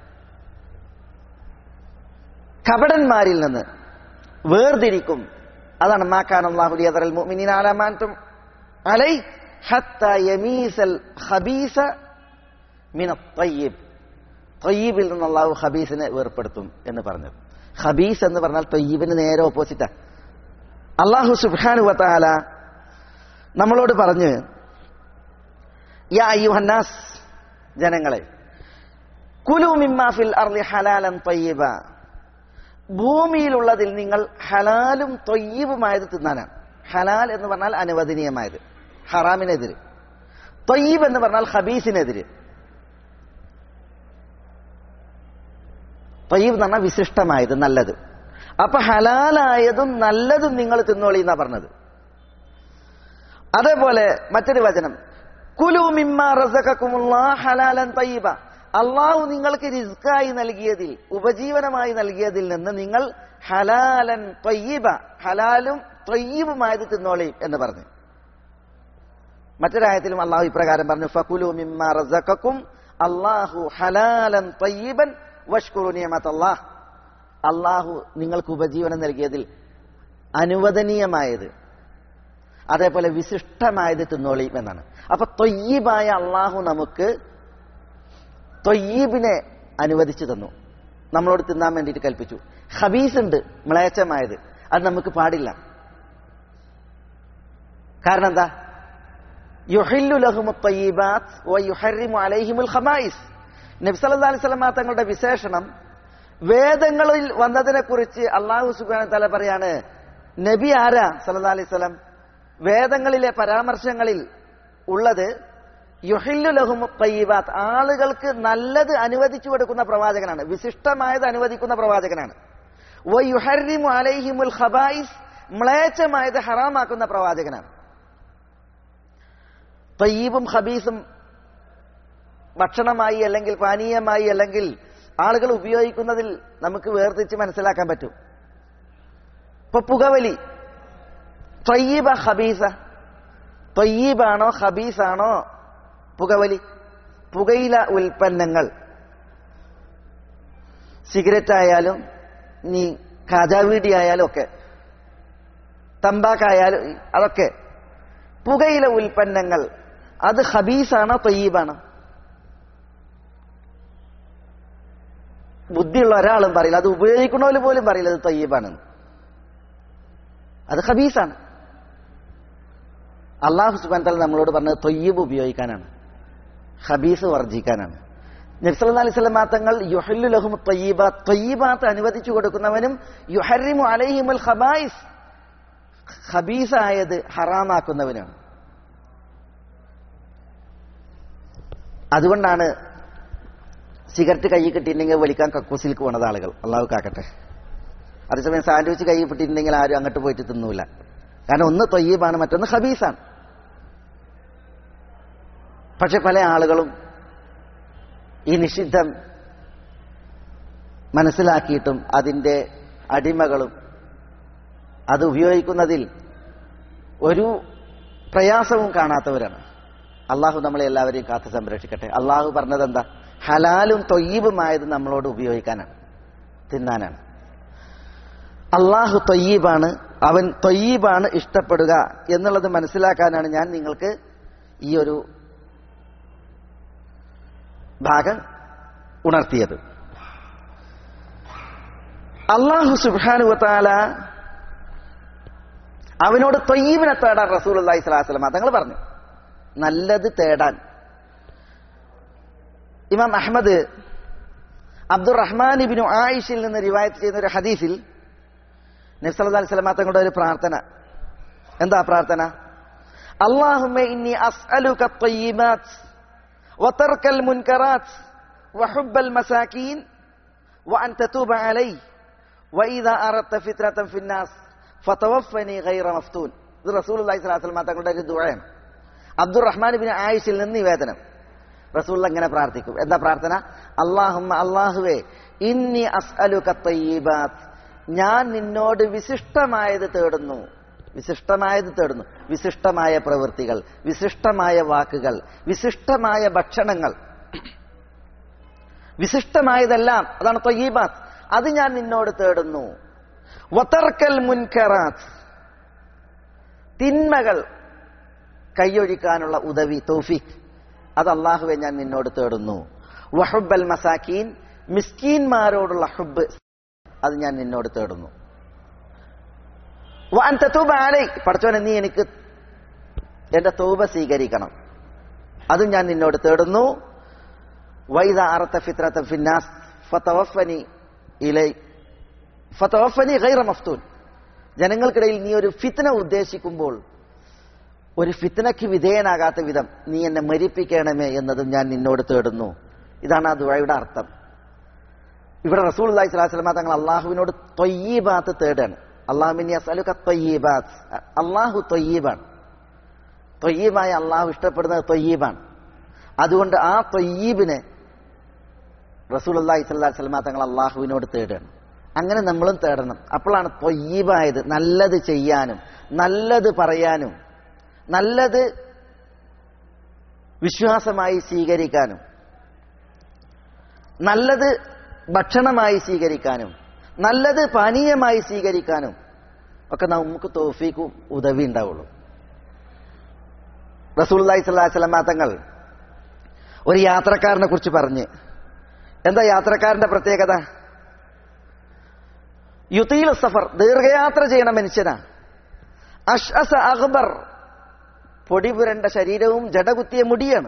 കപടന്മാരിൽ നിന്ന് വേർതിരിക്കും അതാണ് മാക്കാൻ അള്ളാഹു ലിയദറൽ മുഅ്മിനീന അലാ മാ അൻതും അലൈ ഹത്ത യമീസൽ ഖബീസ മിന ത്വയ്യിബ് ത്വയ്യിബിൽ നിന്ന് അള്ളാഹു ഖബീസിനെ വേർപ്പെടുത്തും എന്ന് പറഞ്ഞത് ഖബീസ് എന്ന് പറഞ്ഞാൽ ത്വയ്യിബിന് നേരെ ഓപ്പോസിറ്റാ അള്ളാഹു സുബ്ഹാനു വതആല നമ്മളോട് പറഞ്ഞ് യാ അയ്യുഹന്നാസ് ജനങ്ങളെ കുലു മിമ്മാ ഫിൽ അർളി ഹലാലൻ ത്വയ്യിബ ഭൂമിയിലുള്ളതിൽ നിങ്ങൾ ഹലാലും തൊയ്യബുമായത് തിന്നാനാണ് ഹലാൽ എന്ന് പറഞ്ഞാൽ അനുവദനീയമായത് ഹറാമിനെതിര് തൊയ്യബ് എന്ന് പറഞ്ഞാൽ ഹബീസിനെതിര് തൊയ്യബ് എന്ന് പറഞ്ഞാൽ വിശിഷ്ടമായത് നല്ലത് അപ്പൊ ഹലാലായതും നല്ലതും നിങ്ങൾ തിന്നോളി എന്നാ പറഞ്ഞത് അതേപോലെ മറ്റൊരു വചനം കുലു മിമ്മ റസഖക്കുമുള്ള ഹലാലൻ തയ്യബ അള്ളാഹു നിങ്ങൾക്ക് റിസ്ക്കായി നൽകിയതിൽ ഉപജീവനമായി നൽകിയതിൽ നിന്ന് നിങ്ങൾ ഹലാലൻ ത്വയ്യബ ഹലാലും ത്വയ്യബുമായത് തിന്നോളി എന്ന് പറഞ്ഞു മറ്റൊരായത്തിലും അള്ളാഹു ഇപ്രകാരം പറഞ്ഞു ഫകുലു മിമ്മ റസഖക്കും അള്ളാഹു ഹലാലൻ ത്വയ്യബൻ വഷ്കുറു നിയമത്ത് അള്ളാഹ് അള്ളാഹു നിങ്ങൾക്ക് ഉപജീവനം നൽകിയതിൽ അനുവദനീയമായത് അതേപോലെ വിശിഷ്ടമായത് തിന്നോളി എന്നാണ് അപ്പൊ തൊയ്യബായ അള്ളാഹു നമുക്ക് തൊയ്യീബിനെ അനുവദിച്ചു തന്നു നമ്മളോട് തിന്നാൻ വേണ്ടിയിട്ട് കൽപ്പിച്ചു ഹബീസ് ഉണ്ട് മ്ലേച്ഛമായത് അത് നമുക്ക് പാടില്ല കാരണം എന്താ യുഹില്ലു ലഹുമു ത്വയ്യിബാത്ത് വ യുഹർറിമു അലൈഹിമുൽ ഖബായിസ് നബി സല്ലല്ലാഹു അലൈഹി വസല്ലം തങ്ങളുടെ വിശേഷണം വേദങ്ങളിൽ വന്നതിനെ കുറിച്ച് അള്ളാഹു സുബ്ഹാനഹു തആല പറയാണ് നബി ആരാ സല്ലല്ലാഹു അലൈഹി വസല്ലം വേദങ്ങളിലെ പരാമർശങ്ങളിൽ ഉള്ളത് യുഹില്ലു ലഹുമു ത്വയ്യിബാത്ത് ആളുകൾക്ക് നല്ലത് അനുവദിച്ചു കൊടുക്കുന്ന പ്രവാചകനാണ് വിശിഷ്ടമായത് അനുവദിക്കുന്ന പ്രവാചകനാണ് വ യുഹർറിമു അലൈഹിമുൽ ഖബായിസ് മ്ലേച്ഛമായത് ഹറാമാക്കുന്ന പ്രവാചകനാണ് തയ്യീബും ഖബീസും ഭക്ഷണമായി അല്ലെങ്കിൽ പാനീയമായി അല്ലെങ്കിൽ ആളുകൾ ഉപയോഗിക്കുന്നതിൽ നമുക്ക് വേർതിരിച്ച് മനസ്സിലാക്കാൻ പറ്റും ഇപ്പൊ പുകവലി ത്വയ്യീബ ഖബീസ ത്വയ്യീബാണോ ഖബീസാണോ പുകവലി പുകയില ഉൽപ്പന്നങ്ങൾ സിഗരറ്റ് ആയാലും നീ കാജാവീടി ആയാലും ഒക്കെ തമ്പാക്കായാലും അതൊക്കെ പുകയില ഉൽപ്പന്നങ്ങൾ അത് ഹബീസാണോ തൊയ്യീബാണോ ബുദ്ധിയുള്ള ഒരാളും പറയില്ല അത് ഉപയോഗിക്കണോല് പോലും പറയില്ല അത് തൊയ്യീബാണെന്ന് അത് ഹബീസാണ് അള്ളാഹു സുബാൻ നമ്മളോട് പറഞ്ഞത് തൊയ്യബ് ഉപയോഗിക്കാനാണ് ഹബീസ് വർജിക്കാനാണ് നബ്സല്ലാ അലൈഹി സ്വലം തങ്ങൾ യുഹല്ലു ലഹും ത്വയ്യബ ത്വയ്യബാത്ത് അനുവദിച്ചു കൊടുക്കുന്നവനും യുഹറിമു അലൈഹിമുൽ ഖബായിസ് ഹബീസായത് ഹറാമാക്കുന്നവനാണ് അതുകൊണ്ടാണ് സിഗരറ്റ് കൈ കിട്ടിയിട്ടുണ്ടെങ്കിൽ വലിക്കാൻ കക്കൂസിലേക്ക് പോണത് ആളുകൾ അള്ളാഹു കാക്കട്ടെ അതേസമയം സാൻഡ്വിച്ച് കൈ കിട്ടിയിട്ടുണ്ടെങ്കിൽ ആരും അങ്ങോട്ട് പോയിട്ട് തിന്നൂല കാരണം ഒന്ന് തൊയ്യബാണ് മറ്റൊന്ന് ഹബീസാണ് പക്ഷെ പല ആളുകളും ഈ നിഷിദ്ധം മനസ്സിലാക്കിയിട്ടും അതിൻ്റെ അടിമകളും അത് ഉപയോഗിക്കുന്നതിൽ ഒരു പ്രയാസവും കാണാത്തവരാണ് അള്ളാഹു നമ്മളെ എല്ലാവരെയും കാത്തു സംരക്ഷിക്കട്ടെ അള്ളാഹു പറഞ്ഞത് എന്താ ഹലാലും തൊയ്യബുമായത് നമ്മളോട് ഉപയോഗിക്കാനാണ് തിന്നാനാണ് അള്ളാഹു തൊയ്യീബാണ് അവൻ തൊയ്യീബാണ് ഇഷ്ടപ്പെടുക എന്നുള്ളത് മനസ്സിലാക്കാനാണ് ഞാൻ നിങ്ങൾക്ക് ഈ ഒരു ഭാഗം ഉണർത്തിയത് അള്ളാഹു സുബാനുവത്താല അവനോട് തൊയ്യീബിനെ തേടാൻ റസൂൽ അള്ളാഹി സ്വലാസ്ലം തങ്ങൾ പറഞ്ഞു നല്ലത് തേടാൻ ഇമാം അഹമ്മദ് അബ്ദുറഹ്മാൻ ഇബിനു ആയിഷിൽ നിന്ന് റിവായത്ത് ചെയ്യുന്ന ഒരു ഹദീസിൽ നബ്സല്ലാ അലൈഹി സ്വലമാ തങ്ങളുടെ ഒരു പ്രാർത്ഥന എന്താ പ്രാർത്ഥന اللهم إني أسألك الطيبات وترك المنكرات وحب المساكين وأن تتوب علي وإذا أردت فتنة في الناس فتوفني غير مفتون ഇത് റസൂൽ അള്ളഹി സ്വലാസ്ലമ തങ്ങളുടെ ഒരു ദുഴയാണ് അബ്ദുറഹ്മാൻ ബിൻ ആയിഷിൽ നിന്ന് നിവേദനം റസൂൽ അങ്ങനെ പ്രാർത്ഥിക്കും എന്താ പ്രാർത്ഥന അള്ളാഹുമ്മ അള്ളാഹുവേ ഇന്നി അസ്അലുക തയ്യിബാത്ത് ഞാൻ നിന്നോട് വിശിഷ്ടമായത് തേടുന്നു വിശിഷ്ടമായത് തേടുന്നു വിശിഷ്ടമായ പ്രവൃത്തികൾ വിശിഷ്ടമായ വാക്കുകൾ വിശിഷ്ടമായ ഭക്ഷണങ്ങൾ വിശിഷ്ടമായതെല്ലാം അതാണ് തൊയ്യീബാത്ത് അത് ഞാൻ നിന്നോട് തേടുന്നു വതർക്കൽ മുൻകറാത്ത് തിന്മകൾ കൈയൊഴിക്കാനുള്ള ഉദവി തൗഫീഖ് അത് അള്ളാഹുവെ ഞാൻ നിന്നോട് തേടുന്നു വഹുബൽ മസാക്കീൻ മിസ്കീന്മാരോടുള്ള ഹുബ് അത് ഞാൻ നിന്നോട് തേടുന്നു വാൻ തൂബ ആലൈ പഠിച്ചോനെ നീ എനിക്ക് എന്റെ തൗബ സ്വീകരിക്കണം അതും ഞാൻ നിന്നോട് തേടുന്നു വൈദ അറത്ത ഫിത്രത്ത ഫിന്നാസ് ഫതവഫനി ഇലൈ ഫതവഫനി ഗൈറ മഫ്തൂൻ ജനങ്ങൾക്കിടയിൽ നീ ഒരു ഫിത്ന ഉദ്ദേശിക്കുമ്പോൾ ഒരു ഫിത്നയ്ക്ക് വിധേയനാകാത്ത വിധം നീ എന്നെ മരിപ്പിക്കണമേ എന്നതും ഞാൻ നിന്നോട് തേടുന്നു ഇതാണ് ആ ദുഴയുടെ അർത്ഥം ഇവിടെ റസൂൽ അള്ളഹി സ്വലാസ്ലമ തങ്ങൾ അള്ളാഹുവിനോട് തൊയ്യീബാത്ത് തേടാണ് അള്ളാഹുവിനെ അസലുക തൊയ്യീബാത്ത് അള്ളാഹു തൊയ്യീബാണ് തൊയ്യീബായ അള്ളാഹു ഇഷ്ടപ്പെടുന്നത് തൊയ്യീബാണ് അതുകൊണ്ട് ആ തൊയ്യീബിനെ റസൂൽ അള്ളാഹി സ്വല്ലാ സ്വലമ തങ്ങൾ അള്ളാഹുവിനോട് തേടാണ് അങ്ങനെ നമ്മളും തേടണം അപ്പോഴാണ് തൊയ്യീബായത് നല്ലത് ചെയ്യാനും നല്ലത് പറയാനും നല്ലത് വിശ്വാസമായി സ്വീകരിക്കാനും നല്ലത് ഭക്ഷണമായി സ്വീകരിക്കാനും നല്ലത് പാനീയമായി സ്വീകരിക്കാനും ഒക്കെ നമുക്ക് തോഫീക്കും ഉദവി ഉണ്ടാവുള്ളൂ റസൂല്ലി സ്വല്ലാ സ്വലമാ തങ്ങൾ ഒരു യാത്രക്കാരനെ കുറിച്ച് പറഞ്ഞ് എന്താ യാത്രക്കാരന്റെ പ്രത്യേകത യുത്തീൽ സഫർ ദീർഘയാത്ര ചെയ്യണ മനുഷ്യനാ അഷ്അസ അക്ബർ പൊടി പുരണ്ട ശരീരവും ജടകുത്തിയ മുടിയാണ്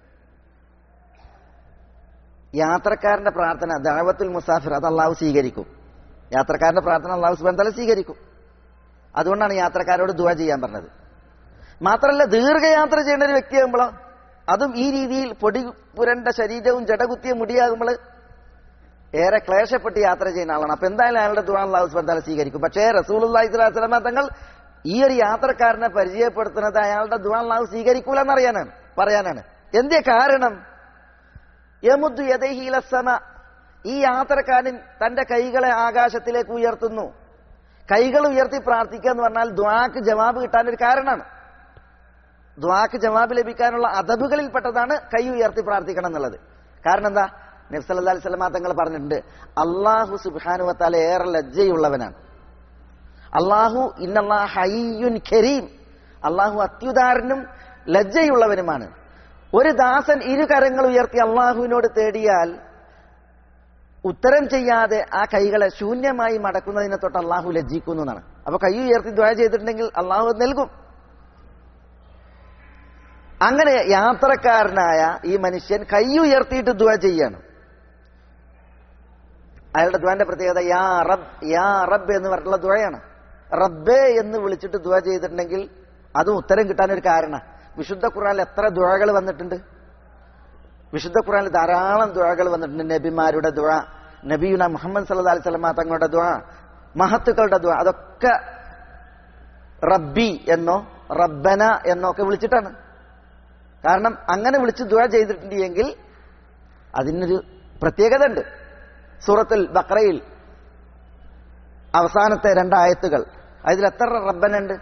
യാത്രക്കാരന്റെ പ്രാർത്ഥന ദാവത്തുൽ മുസാഫിർ അത് അള്ളാഹു സ്വീകരിക്കും യാത്രക്കാരന്റെ പ്രാർത്ഥന അള്ളാഹു സുബാൻ തല സ്വീകരിക്കും അതുകൊണ്ടാണ് യാത്രക്കാരോട് ദുവ ചെയ്യാൻ പറഞ്ഞത് മാത്രമല്ല ദീർഘയാത്ര ചെയ്യുന്ന ഒരു വ്യക്തിയാകുമ്പോൾ അതും ഈ രീതിയിൽ പൊടി പുരണ്ട ശരീരവും ജടകുത്തിയ മുടിയാകുമ്പോൾ ഏറെ ക്ലേശപ്പെട്ട് യാത്ര ചെയ്യുന്ന ആളാണ് അപ്പൊ എന്തായാലും അയാളുടെ ദുവാ അള്ളാഹു സുബാൻ തല സ്വീകരിക്കും പക്ഷേ റസൂൽ അള്ളാഹി സ്വലാസ്ലമ തങ്ങൾ ഈ ഒരു യാത്രക്കാരനെ പരിചയപ്പെടുത്തുന്നത് അയാളുടെ ദുവാ അള്ളാഹു സ്വീകരിക്കൂല എന്നറിയാനാണ് പറയാനാണ് എന്തേ കാരണം യമുദ്ദു യദഹീലസമ ഈ യാത്രക്കാരൻ തന്റെ കൈകളെ ആകാശത്തിലേക്ക് ഉയർത്തുന്നു കൈകൾ ഉയർത്തി പ്രാർത്ഥിക്കുക എന്ന് പറഞ്ഞാൽ ദ്വാക്ക് ജവാബ് കിട്ടാൻ ഒരു കാരണമാണ് ദ്വാക്ക് ജവാബ് ലഭിക്കാനുള്ള അദബുകളിൽപ്പെട്ടതാണ് കൈ ഉയർത്തി പ്രാർത്ഥിക്കണം എന്നുള്ളത് കാരണം എന്താ നബ്സല്ലാ അലൈഹി സ്വലമാ തങ്ങൾ പറഞ്ഞിട്ടുണ്ട് അള്ളാഹു സുബാനുവത്താല ഏറെ ലജ്ജയുള്ളവനാണ് അള്ളാഹു ഇന്നല്ലാ ഹയ്യുൻ ഖരീം അള്ളാഹു അത്യുദാരനും ലജ്ജയുള്ളവനുമാണ് ഒരു ദാസൻ ഇരു കരങ്ങൾ ഉയർത്തി അള്ളാഹുവിനോട് തേടിയാൽ ഉത്തരം ചെയ്യാതെ ആ കൈകളെ ശൂന്യമായി മടക്കുന്നതിനെ തൊട്ട് അള്ളാഹു ലജ്ജിക്കുന്നു എന്നാണ് അപ്പൊ കൈ ഉയർത്തി ദ്വയ ചെയ്തിട്ടുണ്ടെങ്കിൽ അള്ളാഹു നൽകും അങ്ങനെ യാത്രക്കാരനായ ഈ മനുഷ്യൻ കൈ ഉയർത്തിയിട്ട് ദ്വ ചെയ്യാണ് അയാളുടെ ദ്വാന്റെ പ്രത്യേകത യാ റബ് യാ റബ്ബ് എന്ന് പറഞ്ഞിട്ടുള്ള ദ്വയാണ് റബ്ബേ എന്ന് വിളിച്ചിട്ട് ദ്വ ചെയ്തിട്ടുണ്ടെങ്കിൽ അതും ഉത്തരം കിട്ടാനൊരു കാരണം വിശുദ്ധ ഖുറാനിൽ എത്ര ദുഴകൾ വന്നിട്ടുണ്ട് വിശുദ്ധ ഖുറാനിൽ ധാരാളം ദുഴകൾ വന്നിട്ടുണ്ട് നബിമാരുടെ ദുഴ നബിയുന മുഹമ്മദ് സല്ലാ അലൈഹി സ്വലമ തങ്ങളുടെ ദുഴ മഹത്തുക്കളുടെ ദുഴ അതൊക്കെ റബ്ബി എന്നോ റബ്ബന എന്നോ ഒക്കെ വിളിച്ചിട്ടാണ് കാരണം അങ്ങനെ വിളിച്ച് ദുഴ ചെയ്തിട്ടുണ്ടെങ്കിൽ അതിനൊരു പ്രത്യേകത ഉണ്ട് സൂറത്തുൽ ബക്രയിൽ അവസാനത്തെ രണ്ടായത്തുകൾ അതിൽ എത്ര റബ്ബനുണ്ട്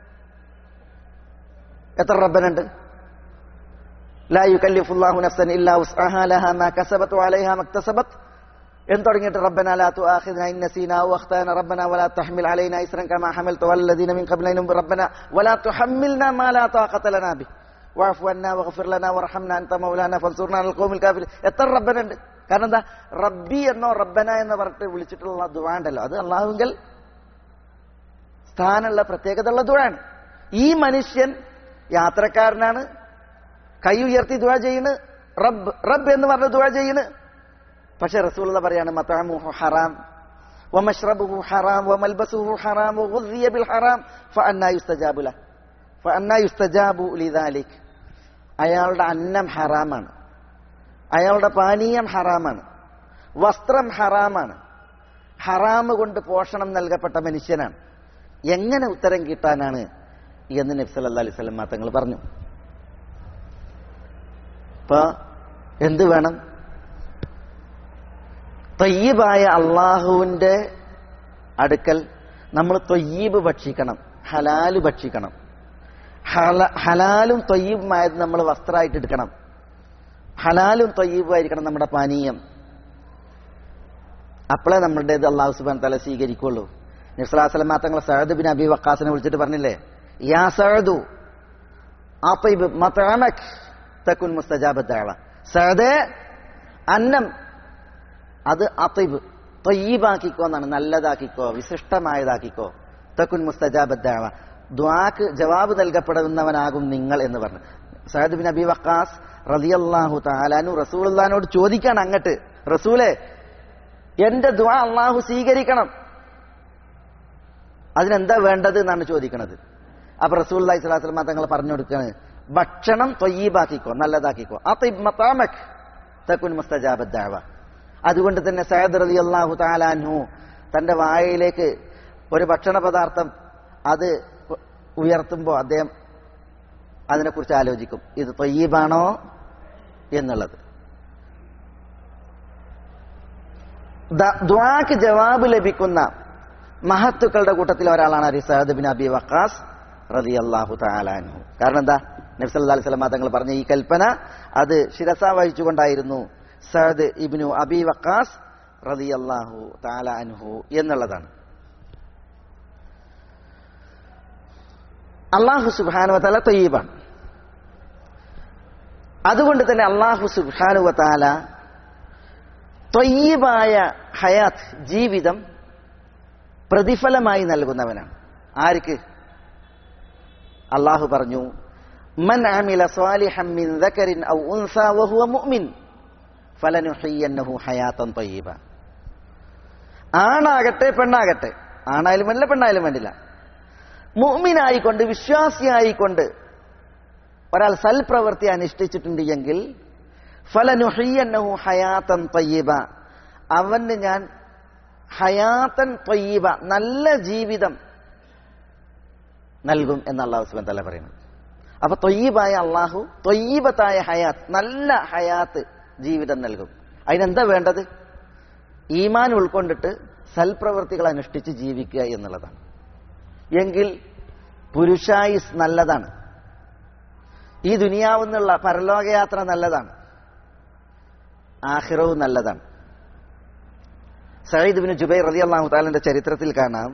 എത്ര റബ്ബനുണ്ട് ലാ യുകല്ലിഫുല്ലാഹു നഫ്സൻ ഇല്ലാ ഉസ്അഹാ ലഹാ മാ കസബത് വഅലൈഹാ മക്തസബത് എന്ന് തുടങ്ങിയിട്ട് റബ്ബന ലാ തുആഖിദ്നാ ഇൻ നസീനാ ഔ അഖ്താന റബ്ബന വലാ തഹ്മിൽ അലൈനാ ഇസ്റൻ കമാ ഹമൽത വല്ലദീന മിൻ ഖബ്ലിനും റബ്ബന വലാ തുഹമ്മിൽനാ മാ ലാ താഖത ലനാ ബി വഅഫു അന്നാ വഗ്ഫിർ ലനാ വർഹംനാ അൻത മൗലാനാ ഫൻസുർനാ അലൽ ഖൗമിൽ കാഫിർ എത്ര റബ്ബനുണ്ട് കാരണം എന്താ റബ്ബി എന്നോ റബ്ബന എന്ന് പറഞ്ഞിട്ട് വിളിച്ചിട്ടുള്ള ദുആ ഉണ്ടല്ലോ അത് അള്ളാഹുങ്കൽ സ്ഥാനമുള്ള പ്രത്യേകതയുള്ള ദുആണ് ഈ മനുഷ്യൻ യാത്രക്കാരനാണ് കൈ ഉയർത്തി ദുആ ചെയ്യുന്നു റബ്ബ് റബ്ബ് എന്ന് പറഞ്ഞ് ദുആ ചെയ്യുന്നു പക്ഷെ റസൂലുള്ള പറയാണ് മത്താമുഹു ഹറാം വമഷ്റബുഹു ഹറാം വമൽബസുഹു ഹറാം വഗുദ്ദിയ ബിൽ ഹറാം ഫഅന്നാ യുസ്തജാബു ലഹ് ഫഅന്നാ യുസ്തജാബു ലിദാലിക് അയാളുടെ അന്നം ഹറാമാണ് അയാളുടെ പാനീയം ഹറാമാണ് വസ്ത്രം ഹറാമാണ് ഹറാമ് കൊണ്ട് പോഷണം നൽകപ്പെട്ട മനുഷ്യനാണ് എങ്ങനെ ഉത്തരം കിട്ടാനാണ് എന്ന് നബി സല്ലല്ലാഹു അലൈഹി വസല്ലം തങ്ങൾ പറഞ്ഞു ഇപ്പൊ എന്ത് വേണം തൊയ്യബായ അള്ളാഹുവിന്റെ അടുക്കൽ നമ്മൾ തൊയ്യീബ് ഭക്ഷിക്കണം ഹലാല് ഭക്ഷിക്കണം ഹല- ഹലാലും തൊയ്യബുമായത് നമ്മൾ വസ്ത്രമായിട്ട് എടുക്കണം ഹലാലും തൊയ്യബുമായിരിക്കണം നമ്മുടെ പാനീയം അപ്പോഴേ നമ്മളുടേത് അള്ളാഹു സുബാൻ തല സ്വീകരിക്കുള്ളൂ നിസ്ലാസ്ലം തങ്ങൾ സഹദ് ബിൻ അബി വക്കാസിനെ വിളിച്ചിട്ട് പറഞ്ഞില്ലേ യാ സഹദു ആത്തൈബ് മതഅമക് തകുൻ മുസ്തജാബത്താള സഹദേ അന്നം അത് അത്തൈബ് തൊയ്യീബാക്കിക്കോ എന്നാണ് നല്ലതാക്കിക്കോ വിശിഷ്ടമായതാക്കിക്കോ തക്കുൻ മുസ്തജാബദ്ദാവ ദ്വാക്ക് ജവാബ് നൽകപ്പെടുന്നവനാകും നിങ്ങൾ എന്ന് പറഞ്ഞു സഹദ് ബിൻ അബി വക്കാസ് റളിയല്ലാഹു താലാനു റസൂലുള്ളാഹിനോട് ചോദിക്കാണ് അങ്ങട്ട് റസൂലെ എന്റെ ദ്വാ അള്ളാഹു സ്വീകരിക്കണം അതിനെന്താ വേണ്ടത് എന്നാണ് ചോദിക്കണത് അപ്പൊ റസൂൽ അലൈഹി സ്വലാത്തു വസ്സലാം തങ്ങൾ പറഞ്ഞു കൊടുക്കാണ് ഭക്ഷണം തൊയ്യീബാക്കിക്കോ നല്ലതാക്കിക്കോ അത്തൈബ് മതാമക് തക്കുൻ മുസ്തജാബദ്ദാവ അതുകൊണ്ട് തന്നെ സയദ് റലി അള്ളാഹു താലാൻഹു തന്റെ വായയിലേക്ക് ഒരു ഭക്ഷണ പദാർത്ഥം അത് ഉയർത്തുമ്പോൾ അദ്ദേഹം അതിനെക്കുറിച്ച് ആലോചിക്കും ഇത് തൊയ്യീബാണോ എന്നുള്ളത് ദ- ദ്വാക്ക് ജവാബ് ലഭിക്കുന്ന മഹത്തുക്കളുടെ കൂട്ടത്തിൽ ഒരാളാണ് അരി സഹദ് ബിൻ അബി വക്കാസ് റതി അള്ളാഹു താലാൻഹു കാരണം എന്താ നബ്സല്ലാ അലൈഹി സ്വലമ തങ്ങൾ പറഞ്ഞ ഈ കൽപ്പന അത് ശിരസ വഹിച്ചുകൊണ്ടായിരുന്നു സഹദ് ഇബ്നു അബി വക്കാസ് റതി അള്ളാഹു താലാൻഹു എന്നുള്ളതാണ് അള്ളാഹു സുബാനുവല തൊയ്യീബാണ് അതുകൊണ്ട് തന്നെ അള്ളാഹു സുബാനുവത്താല തൊയ്യബായ ഹയാത്ത് ജീവിതം പ്രതിഫലമായി നൽകുന്നവനാണ് ആർക്ക് അള്ളാഹു പറഞ്ഞു മൻ അമില സ്വാലിഹം മിൻ ദക്കറിൻ ഔ ഉൻസ വഹുവ മുഅ്മിൻ ഫലനുഹയ്യന്നഹു ഹയാത്തൻ തൊയ്യബ ആണാകട്ടെ പെണ്ണാകട്ടെ ആണായാലും വേണ്ടില്ല പെണ്ണായാലും വേണ്ടില്ല മുഅ്മിനായിക്കൊണ്ട് വിശ്വാസിയായിക്കൊണ്ട് ഒരാൾ സൽപ്രവൃത്തി അനുഷ്ഠിച്ചിട്ടുണ്ട് എങ്കിൽ ഫലനുഹയ്യന്നഹു ഹയാത്തൻ ത്വയ്യിബ അവന് ഞാൻ ഹയാത്തൻ ത്വയ്യിബ നല്ല ജീവിതം നൽകും എന്ന് അള്ളാഹു സുബൻ തല പറയുന്നത് അപ്പൊ തൊയ്യബായ അള്ളാഹു തൊയ്യബത്തായ ഹയാത്ത് നല്ല ഹയാത്ത് ജീവിതം നൽകും അതിനെന്താ വേണ്ടത് ഈമാൻ ഉൾക്കൊണ്ടിട്ട് സൽപ്രവൃത്തികൾ അനുഷ്ഠിച്ച് ജീവിക്കുക എന്നുള്ളതാണ് എങ്കിൽ പുരുഷായുസ് നല്ലതാണ് ഈ ദുനിയാവെന്നുള്ള പരലോകയാത്ര നല്ലതാണ് ആഹിറവും നല്ലതാണ് സയ്യിദ് ബിൻ ജുബൈർ റതി അള്ളാഹു താലിന്റെ ചരിത്രത്തിൽ കാണാം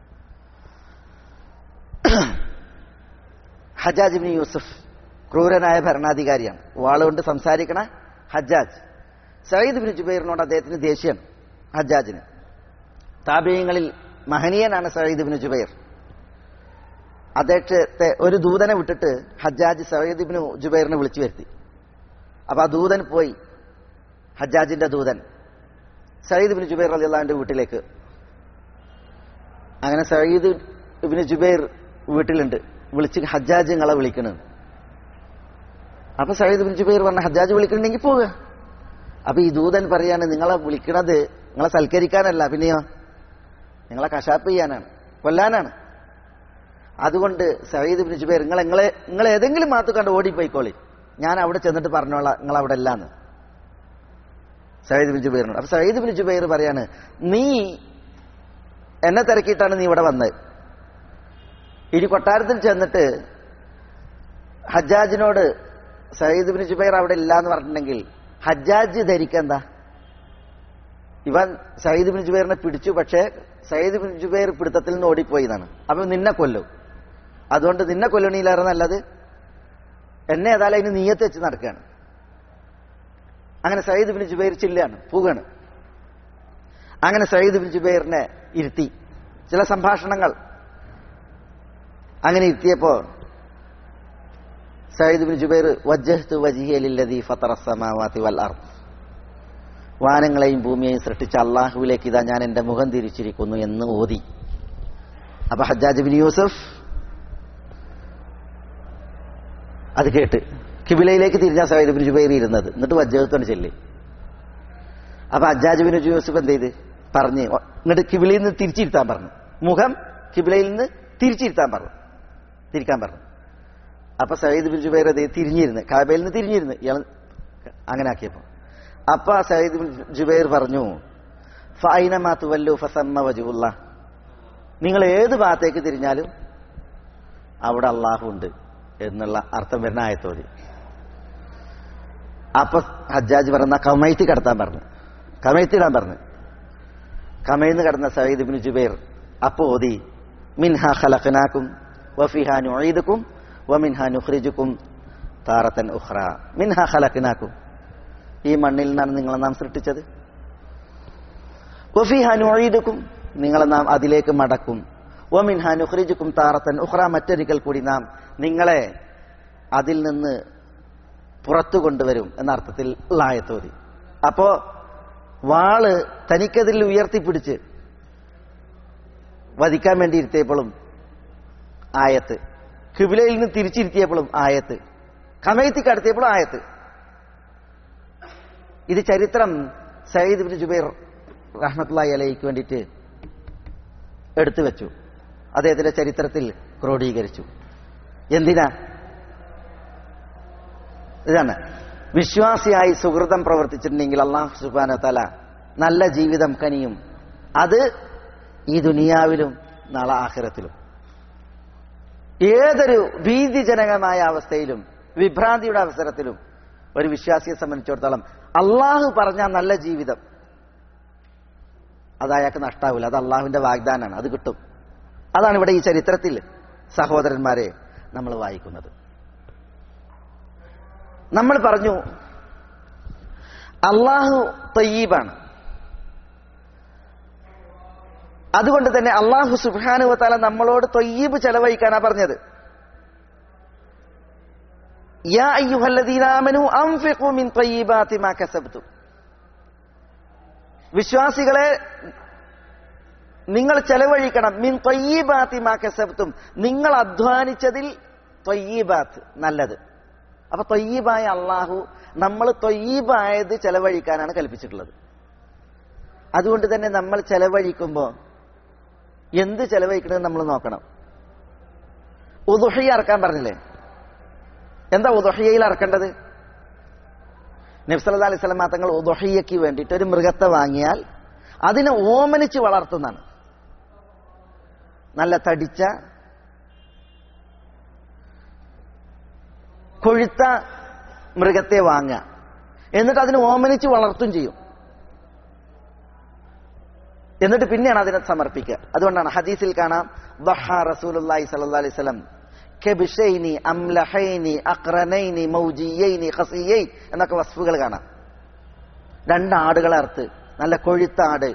ഹജാജ് ബിൻ യൂസഫ് ക്രൂരനായ ഭരണാധികാരിയാണ് വാളുകൊണ്ട് സംസാരിക്കണ ഹജ്ജാജ് സയ്യിദ് ബിൻ ജുബൈറിനോട് അദ്ദേഹത്തിന് ദേഷ്യം ഹജ്ജാജിന് താപീയങ്ങളിൽ മഹനീയനാണ് സയ്യിദ് ബിൻ ജുബൈർ അദ്ദേഹത്തെ ഒരു ദൂതനെ വിട്ടിട്ട് ഹജ്ജാജ് സയ്യിദ് ബിൻ ജുബൈറിനെ വിളിച്ചു വരുത്തി അപ്പൊ ആ ദൂതൻ പോയി ഹജ്ജാജിന്റെ ദൂതൻ സയ്യിദ് ബിൻ ജുബൈർ അലി അള്ളാഹിന്റെ വീട്ടിലേക്ക് അങ്ങനെ സയ്യിദ് ഇബിന് ജുബൈർ വീട്ടിലുണ്ട് വിളിച്ച് ഹജ്ജാജ് നിങ്ങളെ വിളിക്കണ് അപ്പൊ സയ്യിദ് ബിൻ ജുബൈർ പറഞ്ഞ ഹജ്ജാജ് വിളിക്കണമെങ്കിൽ പോവുക അപ്പൊ ഈ ദൂതൻ പറയാണ് നിങ്ങളെ വിളിക്കണത് നിങ്ങളെ സൽക്കരിക്കാനല്ല പിന്നെയോ നിങ്ങളെ കശാപ്പ് ചെയ്യാനാണ് കൊല്ലാനാണ് അതുകൊണ്ട് സയ്യിദ് ബിൻ ജുബൈർ നിങ്ങൾ നിങ്ങളെ നിങ്ങൾ ഏതെങ്കിലും മാത്തു കണ്ട് ഓടിപ്പോയിക്കോളി ഞാൻ അവിടെ ചെന്നിട്ട് പറഞ്ഞോളാം നിങ്ങൾ അവിടെ അല്ലാന്ന് സയ്യിദ് ബിൻ ജുബൈറിനോട് അപ്പൊ സയ്യിദ് ബിൻ ജുബൈർ പറയാണ് നീ എന്നെ തിരക്കിയിട്ടാണ് നീ ഇവിടെ വന്നത് ഇനി കൊട്ടാരത്തിൽ ചെന്നിട്ട് ഹജ്ജാജിനോട് സയ്യിദ് ബിൻ ജുബൈർ അവിടെ ഇല്ല എന്ന് പറഞ്ഞിട്ടുണ്ടെങ്കിൽ ഹജ്ജാജ് ധരിക്കെന്താ ഇവൻ സയ്യിദ് ബിൻ ജുബൈറിനെ പിടിച്ചു പക്ഷേ സയ്യിദ് ബിൻ ജുബൈർ പിടുത്തത്തിൽ നിന്ന് ഓടിപ്പോയി എന്നാണ് അപ്പൊ നിന്നെ കൊല്ലും അതുകൊണ്ട് നിന്നെ കൊല്ലണിയിലേറെ നല്ലത് എന്നെ ഏതായാലും അതിന് നീയത്ത് വെച്ച് നടക്കുകയാണ് അങ്ങനെ സയ്യിദ് ബിൻ ജുബൈർ ചില്ലാണ് പോവുകയാണ് അങ്ങനെ സയ്യിദ് ബിൻ ജുബൈറിനെ ഇരുത്തി ചില സംഭാഷണങ്ങൾ അങ്ങനെ ഇരുത്തിയപ്പോ സയ്യിദ് ബിൻ ജുബൈർ വജ്ജഹ്തു വജിഹലില്ലതി ഫത്തറ സമാവാതി വൽ അർദ് വാനങ്ങളെയും ഭൂമിയെയും സൃഷ്ടിച്ച അള്ളാഹുവിലേക്ക് ഇതാ ഞാൻ എന്റെ മുഖം തിരിച്ചിരിക്കുന്നു എന്ന് ഓതി അപ്പൊ ഹജ്ജാജ് ബിൻ യൂസഫ് അത് കേട്ട് കിബിലയിലേക്ക് തിരിഞ്ഞ സയ്യിദ് ബിൻ ജുബൈർ ഇരുന്നത് എന്നിട്ട് വജ്ജഹത്തോട് ചെല്ലി അപ്പൊ അജാജ് ബിൻ യൂസുഫ് എന്ത് ചെയ്ത് പറഞ്ഞ് എന്നിട്ട് കിബിലയിൽ നിന്ന് തിരിച്ചിരുത്താൻ പറഞ്ഞു മുഖം കിബിലയിൽ നിന്ന് തിരിച്ചിരുത്താൻ പറഞ്ഞു തിരിക്കാൻ പറഞ്ഞു അപ്പൊ സയ്യിദ് ബിൻ ജുബൈർ അത് തിരിഞ്ഞിരുന്ന് കാബയിൽ നിന്ന് തിരിഞ്ഞിരുന്ന് ഇയാൾ അങ്ങനെ ആക്കിയപ്പോ അപ്പൊ ആ സയ്യിദ് ബിൻ ജുബൈർ പറഞ്ഞു ഫൈനമാ തുവല്ലു ഫസമ്മ വജുല്ല നിങ്ങൾ ഏത് ഭാഗത്തേക്ക് തിരിഞ്ഞാലും അവിടെ അള്ളാഹു ഉണ്ട് എന്നുള്ള അർത്ഥം വരുന്ന ആയത്തോതി അപ്പൊ ഹജ്ജാജ് പറഞ്ഞ കമൈത്തി കടത്താൻ പറഞ്ഞു കമൈത്തി ഇടാൻ പറഞ്ഞു കമയിന്ന് കടന്ന സയ്യിദ് ബിൻ ജുബൈർ അപ്പോ ഓതി മിൻഹ ഖലഖനാക്കും വഫിഹ നുഈദുക്കും വമിൻഹ നുഖ്രിജുക്കും താറത്തൻ ഉഖ്റ മിൻഹ ഖലഖനാക്കും ഈ മണ്ണിൽ നിന്നാണ് നിങ്ങളെ നാം സൃഷ്ടിച്ചത് വഫിഹ നുഈദുക്കും നിങ്ങളെ നാം അതിലേക്ക് മടക്കും വമിൻഹ നുഖ്രിജുക്കും താറത്തൻ ഉഖ്റ മറ്റൊരിക്കൽ കൂടി നാം നിങ്ങളെ അതിൽ നിന്ന് പുറത്തു കൊണ്ടുവരും എന്ന അർത്ഥത്തിൽ ഉള്ള ആയത്തോതി അപ്പോ വാള് തനിക്കതിൽ ഉയർത്തിപ്പിടിച്ച് വധിക്കാൻ വേണ്ടി ഇരുത്തിയപ്പോഴും ആയത്ത് കിബിലയിൽ നിന്ന് തിരിച്ചിരുത്തിയപ്പോഴും ആയത്ത് കമയത്തി കടത്തിയപ്പോഴും ആയത്ത് ഇത് ചരിത്രം സയ്യിദ് ബിൻ ജുബൈർ റഹ്മത്തുള്ളാഹി അലൈക്ക് വേണ്ടിയിട്ട് എടുത്തു വെച്ചു അദ്ദേഹത്തിന്റെ ചരിത്രത്തിൽ ക്രോഡീകരിച്ചു എന്തിനാ ഇതാണ് വിശ്വാസിയായി സുഹൃതം പ്രവർത്തിച്ചിട്ടുണ്ടെങ്കിൽ അള്ളാഹു സുബാന തല നല്ല ജീവിതം കനിയും അത് ഈ ദുനിയാവിലും നാളെ ആഖിറത്തിലും ഏതൊരു ഭീതിജനകമായ അവസ്ഥയിലും വിഭ്രാന്തിയുടെ അവസരത്തിലും ഒരു വിശ്വാസിയെ സംബന്ധിച്ചിടത്തോളം അള്ളാഹു പറഞ്ഞ നല്ല ജീവിതം അത് അയാൾക്ക് നഷ്ടാവില്ല അത് അള്ളാഹുവിന്റെ വാഗ്ദാനാണ് അത് കിട്ടും അതാണ് ഇവിടെ ഈ ചരിത്രത്തിൽ സഹോദരന്മാരെ നമ്മൾ വായിക്കുന്നത് നമ്മൾ പറഞ്ഞു അള്ളാഹു തയ്യീബാണ് അതുകൊണ്ട് തന്നെ അള്ളാഹു സുബാനുവത്താല നമ്മളോട് തൊയ്യീബ് ചെലവഴിക്കാനാ പറഞ്ഞത് യാ അയ്യുഹല്ലദീനാമനു അൻഫിഖു മിൻ ത്വയ്യിബാതി മാ കസബ്തും വിശ്വാസികളെ നിങ്ങൾ ചെലവഴിക്കണം മിൻ ത്വയ്യിബാതി മാ കസബ്തും നിങ്ങൾ അധ്വാനിച്ചതിൽ ത്വയ്യിബാത്ത് നല്ലത് അപ്പൊ തൊയ്യീബായ അള്ളാഹു നമ്മൾ തൊയ്യീബായത് ചെലവഴിക്കാനാണ് കൽപ്പിച്ചിട്ടുള്ളത് അതുകൊണ്ട് തന്നെ നമ്മൾ ചെലവഴിക്കുമ്പോൾ എന്ത് ചെലവഴിക്കണമെന്ന് നമ്മൾ നോക്കണം ഉദുഹി അറക്കാൻ പറഞ്ഞില്ലേ എന്താ ഉദുഹിയയിൽ അറക്കേണ്ടത് നബ്സല്ലാ അലൈഹി സ്വലം തങ്ങൾ ഉദുഹിയയ്ക്ക് വേണ്ടിയിട്ട് ഒരു മൃഗത്തെ വാങ്ങിയാൽ അതിനെ ഓമനിച്ച് വളർത്തുന്നതാണ് നല്ല തടിച്ച കൊഴുത്ത മൃഗത്തെ വാങ്ങുക എന്നിട്ട് അതിന് ഓമനിച്ച് വളർത്തും ചെയ്യും എന്നിട്ട് പിന്നെയാണ് അതിനെ സമർപ്പിക്കുക അതുകൊണ്ടാണ് ഹദീസിൽ കാണാം ദഹ റസൂലുള്ളാഹി സ്വല്ലല്ലാഹി അലൈഹി വസല്ലം കെബിഷൈനി അംലഹൈനി അക്രനൈനി മൗജിയൈനി ഖസിയൈ എന്നൊക്കെ വസ്തുക്കൾ കാണാം രണ്ട് ആടുകളെ അറുത്ത് നല്ല കൊഴുത്ത ആട്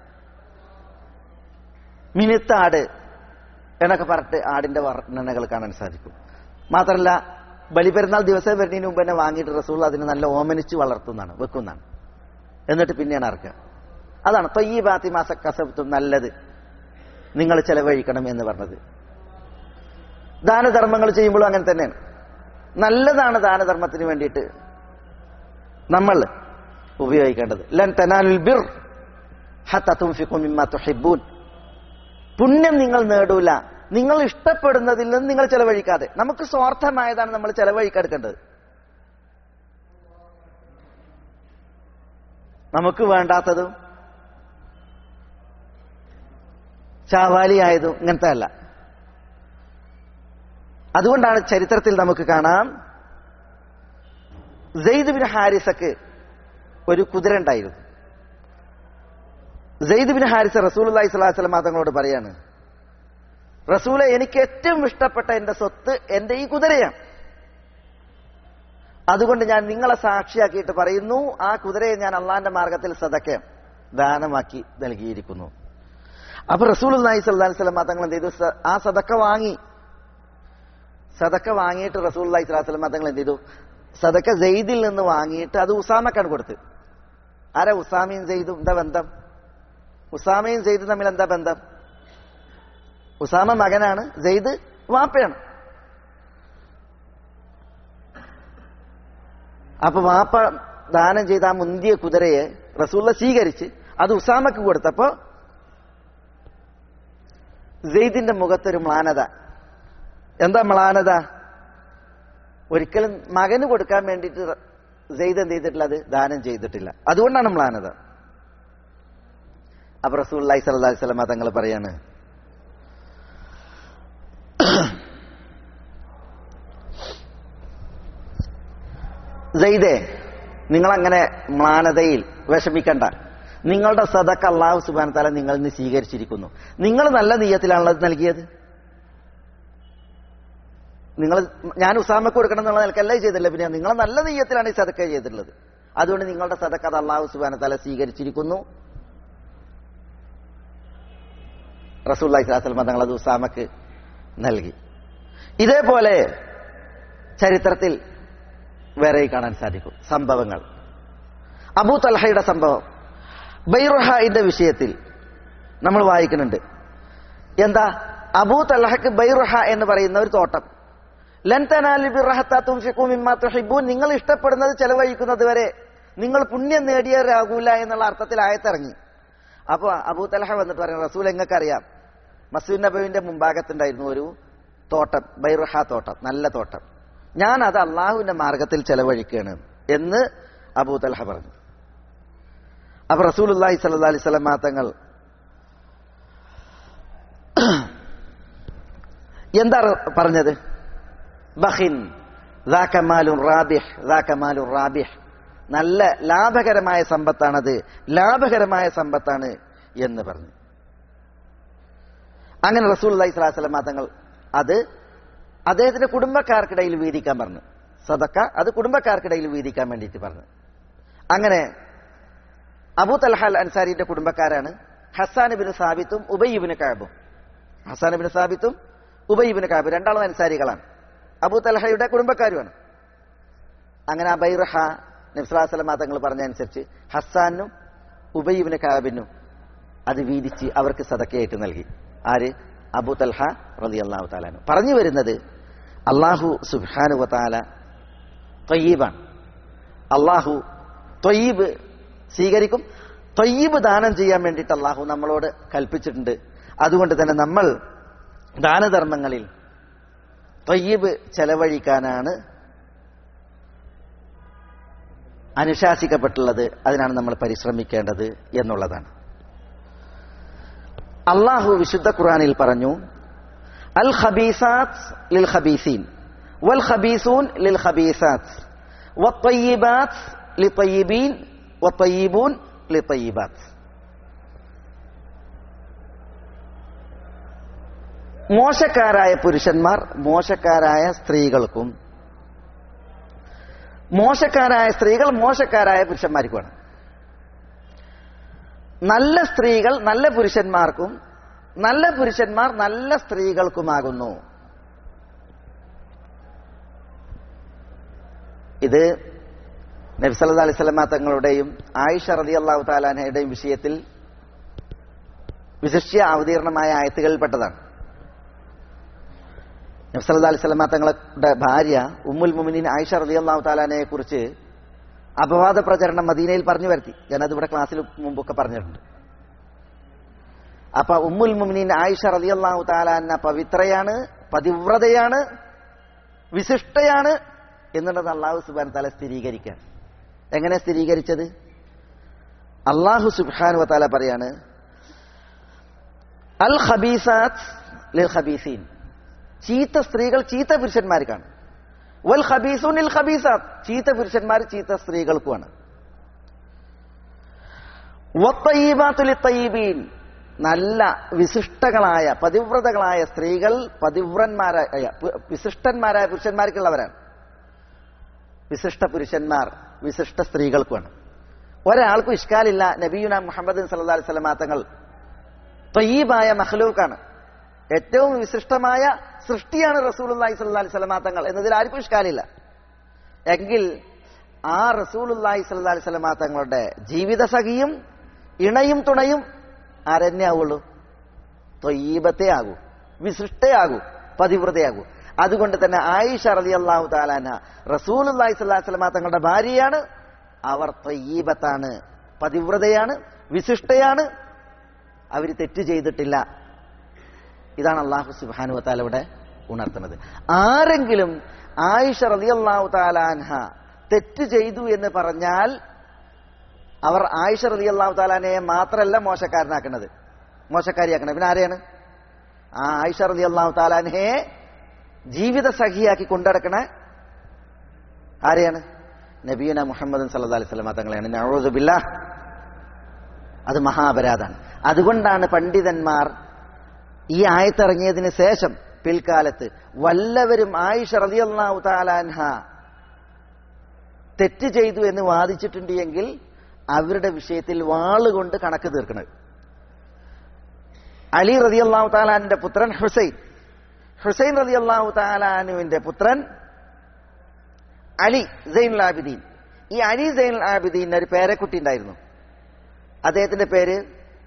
മിനുത്ത ആട് എന്നൊക്കെ പറഞ്ഞിട്ട് ആടിന്റെ വർണ്ണനകൾ കാണാൻ സാധിക്കും മാത്രമല്ല ബലിപെരുന്നാൾ ദിവസം വരുന്നതിന് മുമ്പ് തന്നെ വാങ്ങിയിട്ട് റസൂൾ അതിന് നല്ല ഓമനിച്ച് വളർത്തുന്നതാണ് വെക്കുന്നതാണ് എന്നിട്ട് പിന്നെയാണ് അറക്കുക അതാണ് തൊയ്യബാത്തി മാസ കസബത്തും നല്ലത് നിങ്ങൾ ചെലവഴിക്കണം എന്ന് പറഞ്ഞത് ദാനധർമ്മങ്ങൾ ചെയ്യുമ്പോഴും അങ്ങനെ തന്നെയാണ് നല്ലതാണ് ദാനധർമ്മത്തിന് വേണ്ടിയിട്ട് നമ്മൾ ഉപയോഗിക്കേണ്ടത് ലൻ തനാലുൽ ബിർ ഹത്ത തുംഫിഖു മിമ്മാ തുഹിബ്ബൂൻ പുണ്യം നിങ്ങൾ നേടൂല നിങ്ങൾ ഇഷ്ടപ്പെടുന്നതിൽ നിന്ന് നിങ്ങൾ ചെലവഴിക്കാതെ നമുക്ക് സ്വാർത്ഥമായതാണ് നമ്മൾ ചെലവഴിക്കെടുക്കേണ്ടത് നമുക്ക് വേണ്ടാത്തതും ചാവാലിയായതും ഇങ്ങനത്തെ അല്ല അതുകൊണ്ടാണ് ചരിത്രത്തിൽ നമുക്ക് കാണാം സെയ്ദ് ബിൻ ഹാരിസക്ക് ഒരു കുതിര ഉണ്ടായിരുന്നു സെയ്ദ് ബിൻ ഹാരിസ റസൂൽ അള്ളഹി സ്വലാഹു വസ്ലം തങ്ങളോട് പറയാണ് റസൂലെ എനിക്ക് ഏറ്റവും ഇഷ്ടപ്പെട്ട എന്റെ സ്വത്ത് എന്റെ ഈ കുതിരയാണ് അതുകൊണ്ട് ഞാൻ നിങ്ങളെ സാക്ഷിയാക്കിയിട്ട് പറയുന്നു ആ കുതിരയെ ഞാൻ അള്ളാന്റെ മാർഗത്തിൽ സദക്ക ദാനമാക്കി നൽകിയിരിക്കുന്നു അപ്പൊ റസൂൽ അള്ളഹി സ്വല്ലാ വസ്ലം തങ്ങൾ എന്ത് ചെയ്തു സ- ആ സദക്ക വാങ്ങി സദക്ക വാങ്ങിയിട്ട് റസൂൽ അള്ളഹി സ്വലാഹു വസ്ലം തങ്ങൾ എന്ത് ചെയ്തു സദക്ക ജെയ്ദിൽ നിന്ന് വാങ്ങിയിട്ട് അത് ഉസാമക്കാണ് കൊടുത്ത് ആരാ ഉസാമയും സെയ്ദും എന്താ ബന്ധം ഉസാമയും സെയ്ദും തമ്മിൽ എന്താ ബന്ധം ഉസാമ മകനാണ് സെയ്ദ് വാപ്പയാണ് അപ്പൊ വാപ്പ ദാനം ചെയ്ത ആ മുന്തിയ കുതിരയെ റസൂള്ള സ്വീകരിച്ച് അത് ഉസാമക്ക് കൊടുത്തപ്പോ സെയ്ദിന്റെ മുഖത്തൊരു മ്ലാനത എന്താ മ്ലാനത ഒരിക്കലും മകന് കൊടുക്കാൻ വേണ്ടിയിട്ട് സെയ്ദ് എന്ത് ചെയ്തിട്ടില്ല അത് ദാനം ചെയ്തിട്ടില്ല അതുകൊണ്ടാണ് മ്ലാനത അപ്പൊ റസൂൽ സല്ലല്ലാഹു അലൈഹി വസല്ലമ തങ്ങൾ പറയാണ് സെയ്ദേ നിങ്ങളങ്ങനെ മ്ലാനതയിൽ വിഷമിക്കണ്ട നിങ്ങളുടെ സദക്ക് അള്ളാഹു സുബാൻ തല നിങ്ങൾ ഇന്ന് സ്വീകരിച്ചിരിക്കുന്നു നിങ്ങൾ നല്ല നീയത്തിലാണല്ലോ അത് നൽകിയത് നിങ്ങൾ ഞാൻ ഉസാമക്ക് കൊടുക്കണം എന്നുള്ള നിലക്കല്ല ചെയ്തില്ല പിന്നെ നിങ്ങൾ നല്ല നീയത്തിലാണ് ഈ സദക്ക ചെയ്തിട്ടുള്ളത് അതുകൊണ്ട് നിങ്ങളുടെ സദക്ക അത് അള്ളാഹു സുബാന തല സ്വീകരിച്ചിരിക്കുന്നു റസൂല്ലായി സ്വലാസ്ലമ തങ്ങൾ അത് ഉസാമക്ക് നൽകി ഇതേപോലെ ചരിത്രത്തിൽ വേറെ കാണാൻ സാധിക്കും സംഭവങ്ങൾ അബൂ തൽഹയുടെ സംഭവം ബൈറുഹായിന്റെ വിഷയത്തിൽ നമ്മൾ വായിക്കുന്നുണ്ട് എന്താ അബൂ തൽഹക്ക് ബൈറുഹ എന്ന് പറയുന്ന ഒരു തോട്ടം ലൻ തനാലി ബിർറഹത്താ തുൻഫിഖൂ മിമ്മാ തുഹിബ്ബൂൻ നിങ്ങൾ ഇഷ്ടപ്പെടുന്നത് ചെലവഴിക്കുന്നത് വരെ നിങ്ങൾ പുണ്യം നേടിയവരാകൂല എന്നുള്ള അർത്ഥത്തിൽ ആയത്തിറങ്ങി അപ്പൊ അബൂ തലഹ വന്നിട്ട് പറയും റസൂൽ എങ്ങൾക്കറിയാം മസൂദ് നബുവിന്റെ മുമ്പാകത്തുണ്ടായിരുന്നു ഒരു തോട്ടം ബൈറുഹ തോട്ടം നല്ല തോട്ടം ഞാൻ അത് അള്ളാഹുവിന്റെ മാർഗത്തിൽ ചെലവഴിക്കുകയാണ് എന്ന് അബൂ തലഹ പറഞ്ഞു അപ്പൊ റസൂൽ അള്ളാഹി സല്ലാ അലൈഹി സ്വലം തങ്ങൾ എന്താ പറഞ്ഞത് ബഹിൻ ദാക്കമാലുൻ റാബിഹ് ദാക്കമാലുൻ റാബിഹ് നല്ല ലാഭകരമായ സമ്പത്താണത് ലാഭകരമായ സമ്പത്താണ് എന്ന് പറഞ്ഞു അങ്ങനെ റസൂൽ അള്ളഹി സ്വലാഹു വസ്ലം തങ്ങൾ അത് അദ്ദേഹത്തിന്റെ കുടുംബക്കാർക്കിടയിൽ വീതിക്കാൻ പറഞ്ഞു സദക്ക അത് കുടുംബക്കാർക്കിടയിൽ വീതിക്കാൻ വേണ്ടിയിട്ട് പറഞ്ഞു അങ്ങനെ അബൂ തൽഹാൽ അൻസാരിന്റെ കുടുംബക്കാരാണ് ഹസാൻ ബിൻ സാബിത്തും ഉബയ്യബിന് കാബും ഹസാൻ ബിൻ സാബിത്തും ഉബയ്യബിന് കാബും രണ്ടാളും അൻസാരികളാണ് അബൂ തൽഹയുടെ കുടുംബക്കാരുമാണ് അങ്ങനെ ആ ബൈറഹ നബ്സലാസ്ലം തങ്ങൾ പറഞ്ഞ അനുസരിച്ച് ഹസാനും ഉബയ്യബിന് കാബിനും അത് വീതിച്ച് അവർക്ക് സദക്കയായിട്ട് നൽകി ആര് അബൂ തൽഹ റലി അള്ളാഹു താലാനു പറഞ്ഞു വരുന്നത് അള്ളാഹു സുബാനു വത്താല തൊയ്യീബാണ് അള്ളാഹു തൊയ്യീബ് സ്വീകരിക്കും തൊയ്യീബ് ദാനം ചെയ്യാൻ വേണ്ടിയിട്ട് അള്ളാഹു നമ്മളോട് കൽപ്പിച്ചിട്ടുണ്ട് അതുകൊണ്ട് തന്നെ നമ്മൾ ദാനധർമ്മങ്ങളിൽ തൊയ്യീബ് ചെലവഴിക്കാനാണ് അനുശാസിക്കപ്പെട്ടുള്ളത് അതിനാണ് നമ്മൾ പരിശ്രമിക്കേണ്ടത് എന്നുള്ളതാണ് അള്ളാഹു വിശുദ്ധ ഖുറാനിൽ പറഞ്ഞു അൽ ഖബീസാത്ത് ലിൽ ഖബീസീൻ വൽ ഖബീസൂൻ ലിൽ ഖബീസാത്ത് വത്തയ്യിബാത്ത് ലിത്തയ്യിബീൻ വത്തയ്യിബൂൻ ലിത്തയ്യിബാത്ത് മോശക്കാരായ പുരുഷന്മാർ മോശക്കാരായ സ്ത്രീകൾക്കും മോശക്കാരായ സ്ത്രീകൾ മോശക്കാരായ പുരുഷന്മാർക്കുമാണ് നല്ല സ്ത്രീകൾ നല്ല പുരുഷന്മാർക്കും നല്ല പുരുഷന്മാർ നല്ല സ്ത്രീകൾക്കുമാകുന്നു ഇത് നബ്സല്ലാ അലൈഹി സ്വലമ തങ്ങളുടെയും ആയിഷ റതി അള്ളാഹു താലാനയുടെയും വിഷയത്തിൽ വിശിഷ്യ അവതീർണമായ ആയത്തുകളിൽപ്പെട്ടതാണ് നബ്സല്ലാ അലൈഹി സ്വലമ തങ്ങളുടെ ഭാര്യ ഉമ്മുൽ മുമിനീൻ ആയിഷ റതി അള്ളാഹു താലാനയെ കുറിച്ച് അപവാദ പ്രചരണം മദീനയിൽ പറഞ്ഞു വരുത്തി ഞാനത് ഇവിടെ ക്ലാസ്സിൽ മുമ്പൊക്കെ പറഞ്ഞിട്ടുണ്ട് അപ്പൊ ഉമ്മുൽ മുമിനീൻ ആയിഷ റതി അള്ളാഹു താലാന്ന പവിത്രയാണ് പതിവ്രതയാണ് വിശിഷ്ടയാണ് എന്നുള്ളത് അള്ളാഹു സുബാൻ താല സ്ഥിരീകരിക്കാൻ എങ്ങനെ സ്ഥിരീകരിച്ചത് അള്ളാഹു സുബാനു താല പറയാണ് അൽ ഖബീസാത്ത് ലിൽ ഖബീസീൻ ചീത്ത സ്ത്രീകൾ ചീത്ത പുരുഷന്മാർക്കാണ് വൽ ഖബീസൂൻ ഇൽ ഖബീസാത്ത് ചീത്ത പുരുഷന്മാർ ചീത്ത സ്ത്രീകൾക്കുമാണ് വത്തയ്യീബാത്തുലിത്തയ്യീബീൻ നല്ല വിശിഷ്ടകളായ പതിവ്രതകളായ സ്ത്രീകൾ പതിവ്രന്മാരായ വിശിഷ്ടന്മാരായ പുരുഷന്മാർക്കുള്ളവരാണ് വിശിഷ്ട പുരുഷന്മാർ വിശിഷ്ട സ്ത്രീകൾക്കുമാണ് ഒരാൾക്കും ഇഷ്കാലില്ല നബീന മുഹമ്മദ് സല്ലാ അലൈഹി സ്വലമാ തങ്ങൾ തൊയ്യീബായ മഹ്ലൂക്കാണ് ഏറ്റവും വിശിഷ്ടമായ സൃഷ്ടിയാണ് റസൂൽ അള്ളാഹി സ്വല്ലാ അലൈഹി സ്വലമാ തങ്ങൾ എന്നതിൽ ആർക്കും ഇഷ്കാലില്ല എങ്കിൽ ആ റസൂലുല്ലാഹി സ്വല്ലാ അലൈഹി സ്വലമാ തങ്ങളുടെ ജീവിത സഖിയും ഇണയും തുണയും ആരെന്നെ ആവുള്ളൂ തൊയ്യീബത്തെ ആകൂ വിശിഷ്ടയാകൂ പതിവ്രതയാകൂ അതുകൊണ്ട് തന്നെ ആയിഷ റലി അള്ളാഹു താലാന റസൂൽ അള്ളാഹി സ്വലാസ്ലമ തങ്ങളുടെ ഭാര്യയാണ് അവർ ത്വയ്യീബത്താണ് പതിവ്രതയാണ് വിശിഷ്ടയാണ് അവർ തെറ്റ് ചെയ്തിട്ടില്ല ഇതാണ് അള്ളാഹു സുബാനു താലയുടെ ഉണർത്തുന്നത് ആരെങ്കിലും ആയിഷ റലി അള്ളാഹു താലാൻഹ തെറ്റ് ചെയ്തു എന്ന് പറഞ്ഞാൽ അവർ ആയിഷ റലി അള്ളാഹു താലാനെ മാത്രമല്ല മോശക്കാരനാക്കുന്നത് മോശക്കാരിയാക്കുന്നത് പിന്നെ ആരെയാണ് ആ ആയിഷ റലി അള്ളാഹു താലാൻഹയെ ജീവിത സഖിയാക്കി കൊണ്ടടക്കണ ആരെയാണ് നബീന മുഹമ്മദ് സല്ലാ അലൈഹി സ്വലമ തങ്ങളെയാണ് നവോസുബില്ല അത് മഹാപരാധാണ് അതുകൊണ്ടാണ് പണ്ഡിതന്മാർ ഈ ആയത്തിറങ്ങിയതിന് ശേഷം പിൽക്കാലത്ത് വല്ലവരും ആയിഷ റളിയല്ലാഹു താലാൻഹ തെറ്റ് ചെയ്തു എന്ന് വാദിച്ചിട്ടുണ്ട് എങ്കിൽ അവരുടെ വിഷയത്തിൽ വാളുകൊണ്ട് കണക്ക് തീർക്കുന്നത് അലി റളിയല്ലാഹു താലാന്റെ പുത്രൻ ഹുസൈൻ ഹുസൈൻ റളിയല്ലാഹു താലാനുവിന്റെ പുത്രൻ അലി സൈനുൽ ആബിദീൻ ഈ അലി സൈനുൽ ആബിദീൻ ഒരു പേരക്കുട്ടി ഉണ്ടായിരുന്നു അദ്ദേഹത്തിന്റെ പേര്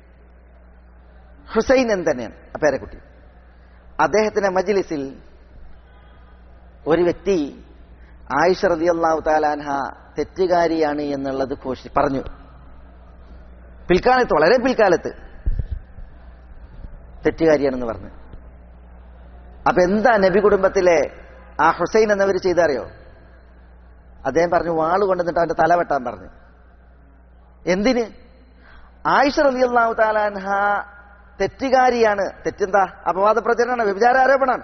ഹുസൈൻ എന്ന് തന്നെയാണ് ആ പേരക്കുട്ടി അദ്ദേഹത്തിന്റെ മജ്ലിസിൽ ഒരു വ്യക്തി ആയിഷ റളിയല്ലാഹു താലാൻഹ തെറ്റുകാരിയാണ് എന്നുള്ളത് ഘോഷി പറഞ്ഞു പിൽക്കാലത്ത് വളരെ പിൽക്കാലത്ത് തെറ്റുകാരിയാണെന്ന് പറഞ്ഞു അപ്പൊ എന്താ നബി കുടുംബത്തിലെ ആ ഹുസൈൻ എന്നവർ ചെയ്തറിയോ അദ്ദേഹം പറഞ്ഞു വാള് കൊണ്ടുവന്നിട്ട് അവന്റെ തല വെട്ടാൻ പറഞ്ഞു എന്തിന് ആയിഷ റളിയല്ലാഹു താലാൻഹ തെറ്റുകാരിയാണ് തെറ്റെന്താ അപവാദ പ്രചരണമാണ് വ്യഭിചാര ആരോപണമാണ്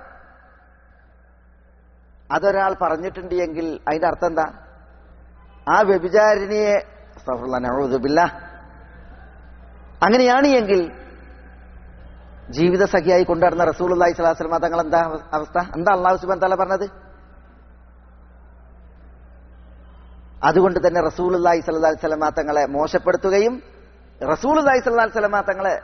അതൊരാൾ പറഞ്ഞിട്ടുണ്ട് എങ്കിൽ അതിന്റെ അർത്ഥം എന്താ ആ വ്യഭിചാരിണിയെ നഴുതുബില്ല അങ്ങനെയാണ് എങ്കിൽ ജീവിത സഖിയായി കൊണ്ടുവരുന്ന റസൂൽ അള്ളാഹി സ്വലാസ്ലമ തങ്ങൾ എന്താ അവസ്ഥ എന്താ അള്ളാഹു സുബാൻ തല പറഞ്ഞത് അതുകൊണ്ട് തന്നെ റസൂൽ അള്ളാഹി സ്വല്ലാ സ്വലമ തങ്ങളെ മോശപ്പെടുത്തുകയും റസൂൽ അള്ളാഹി സ്വല്ലാ സ്വലമ തങ്ങളെ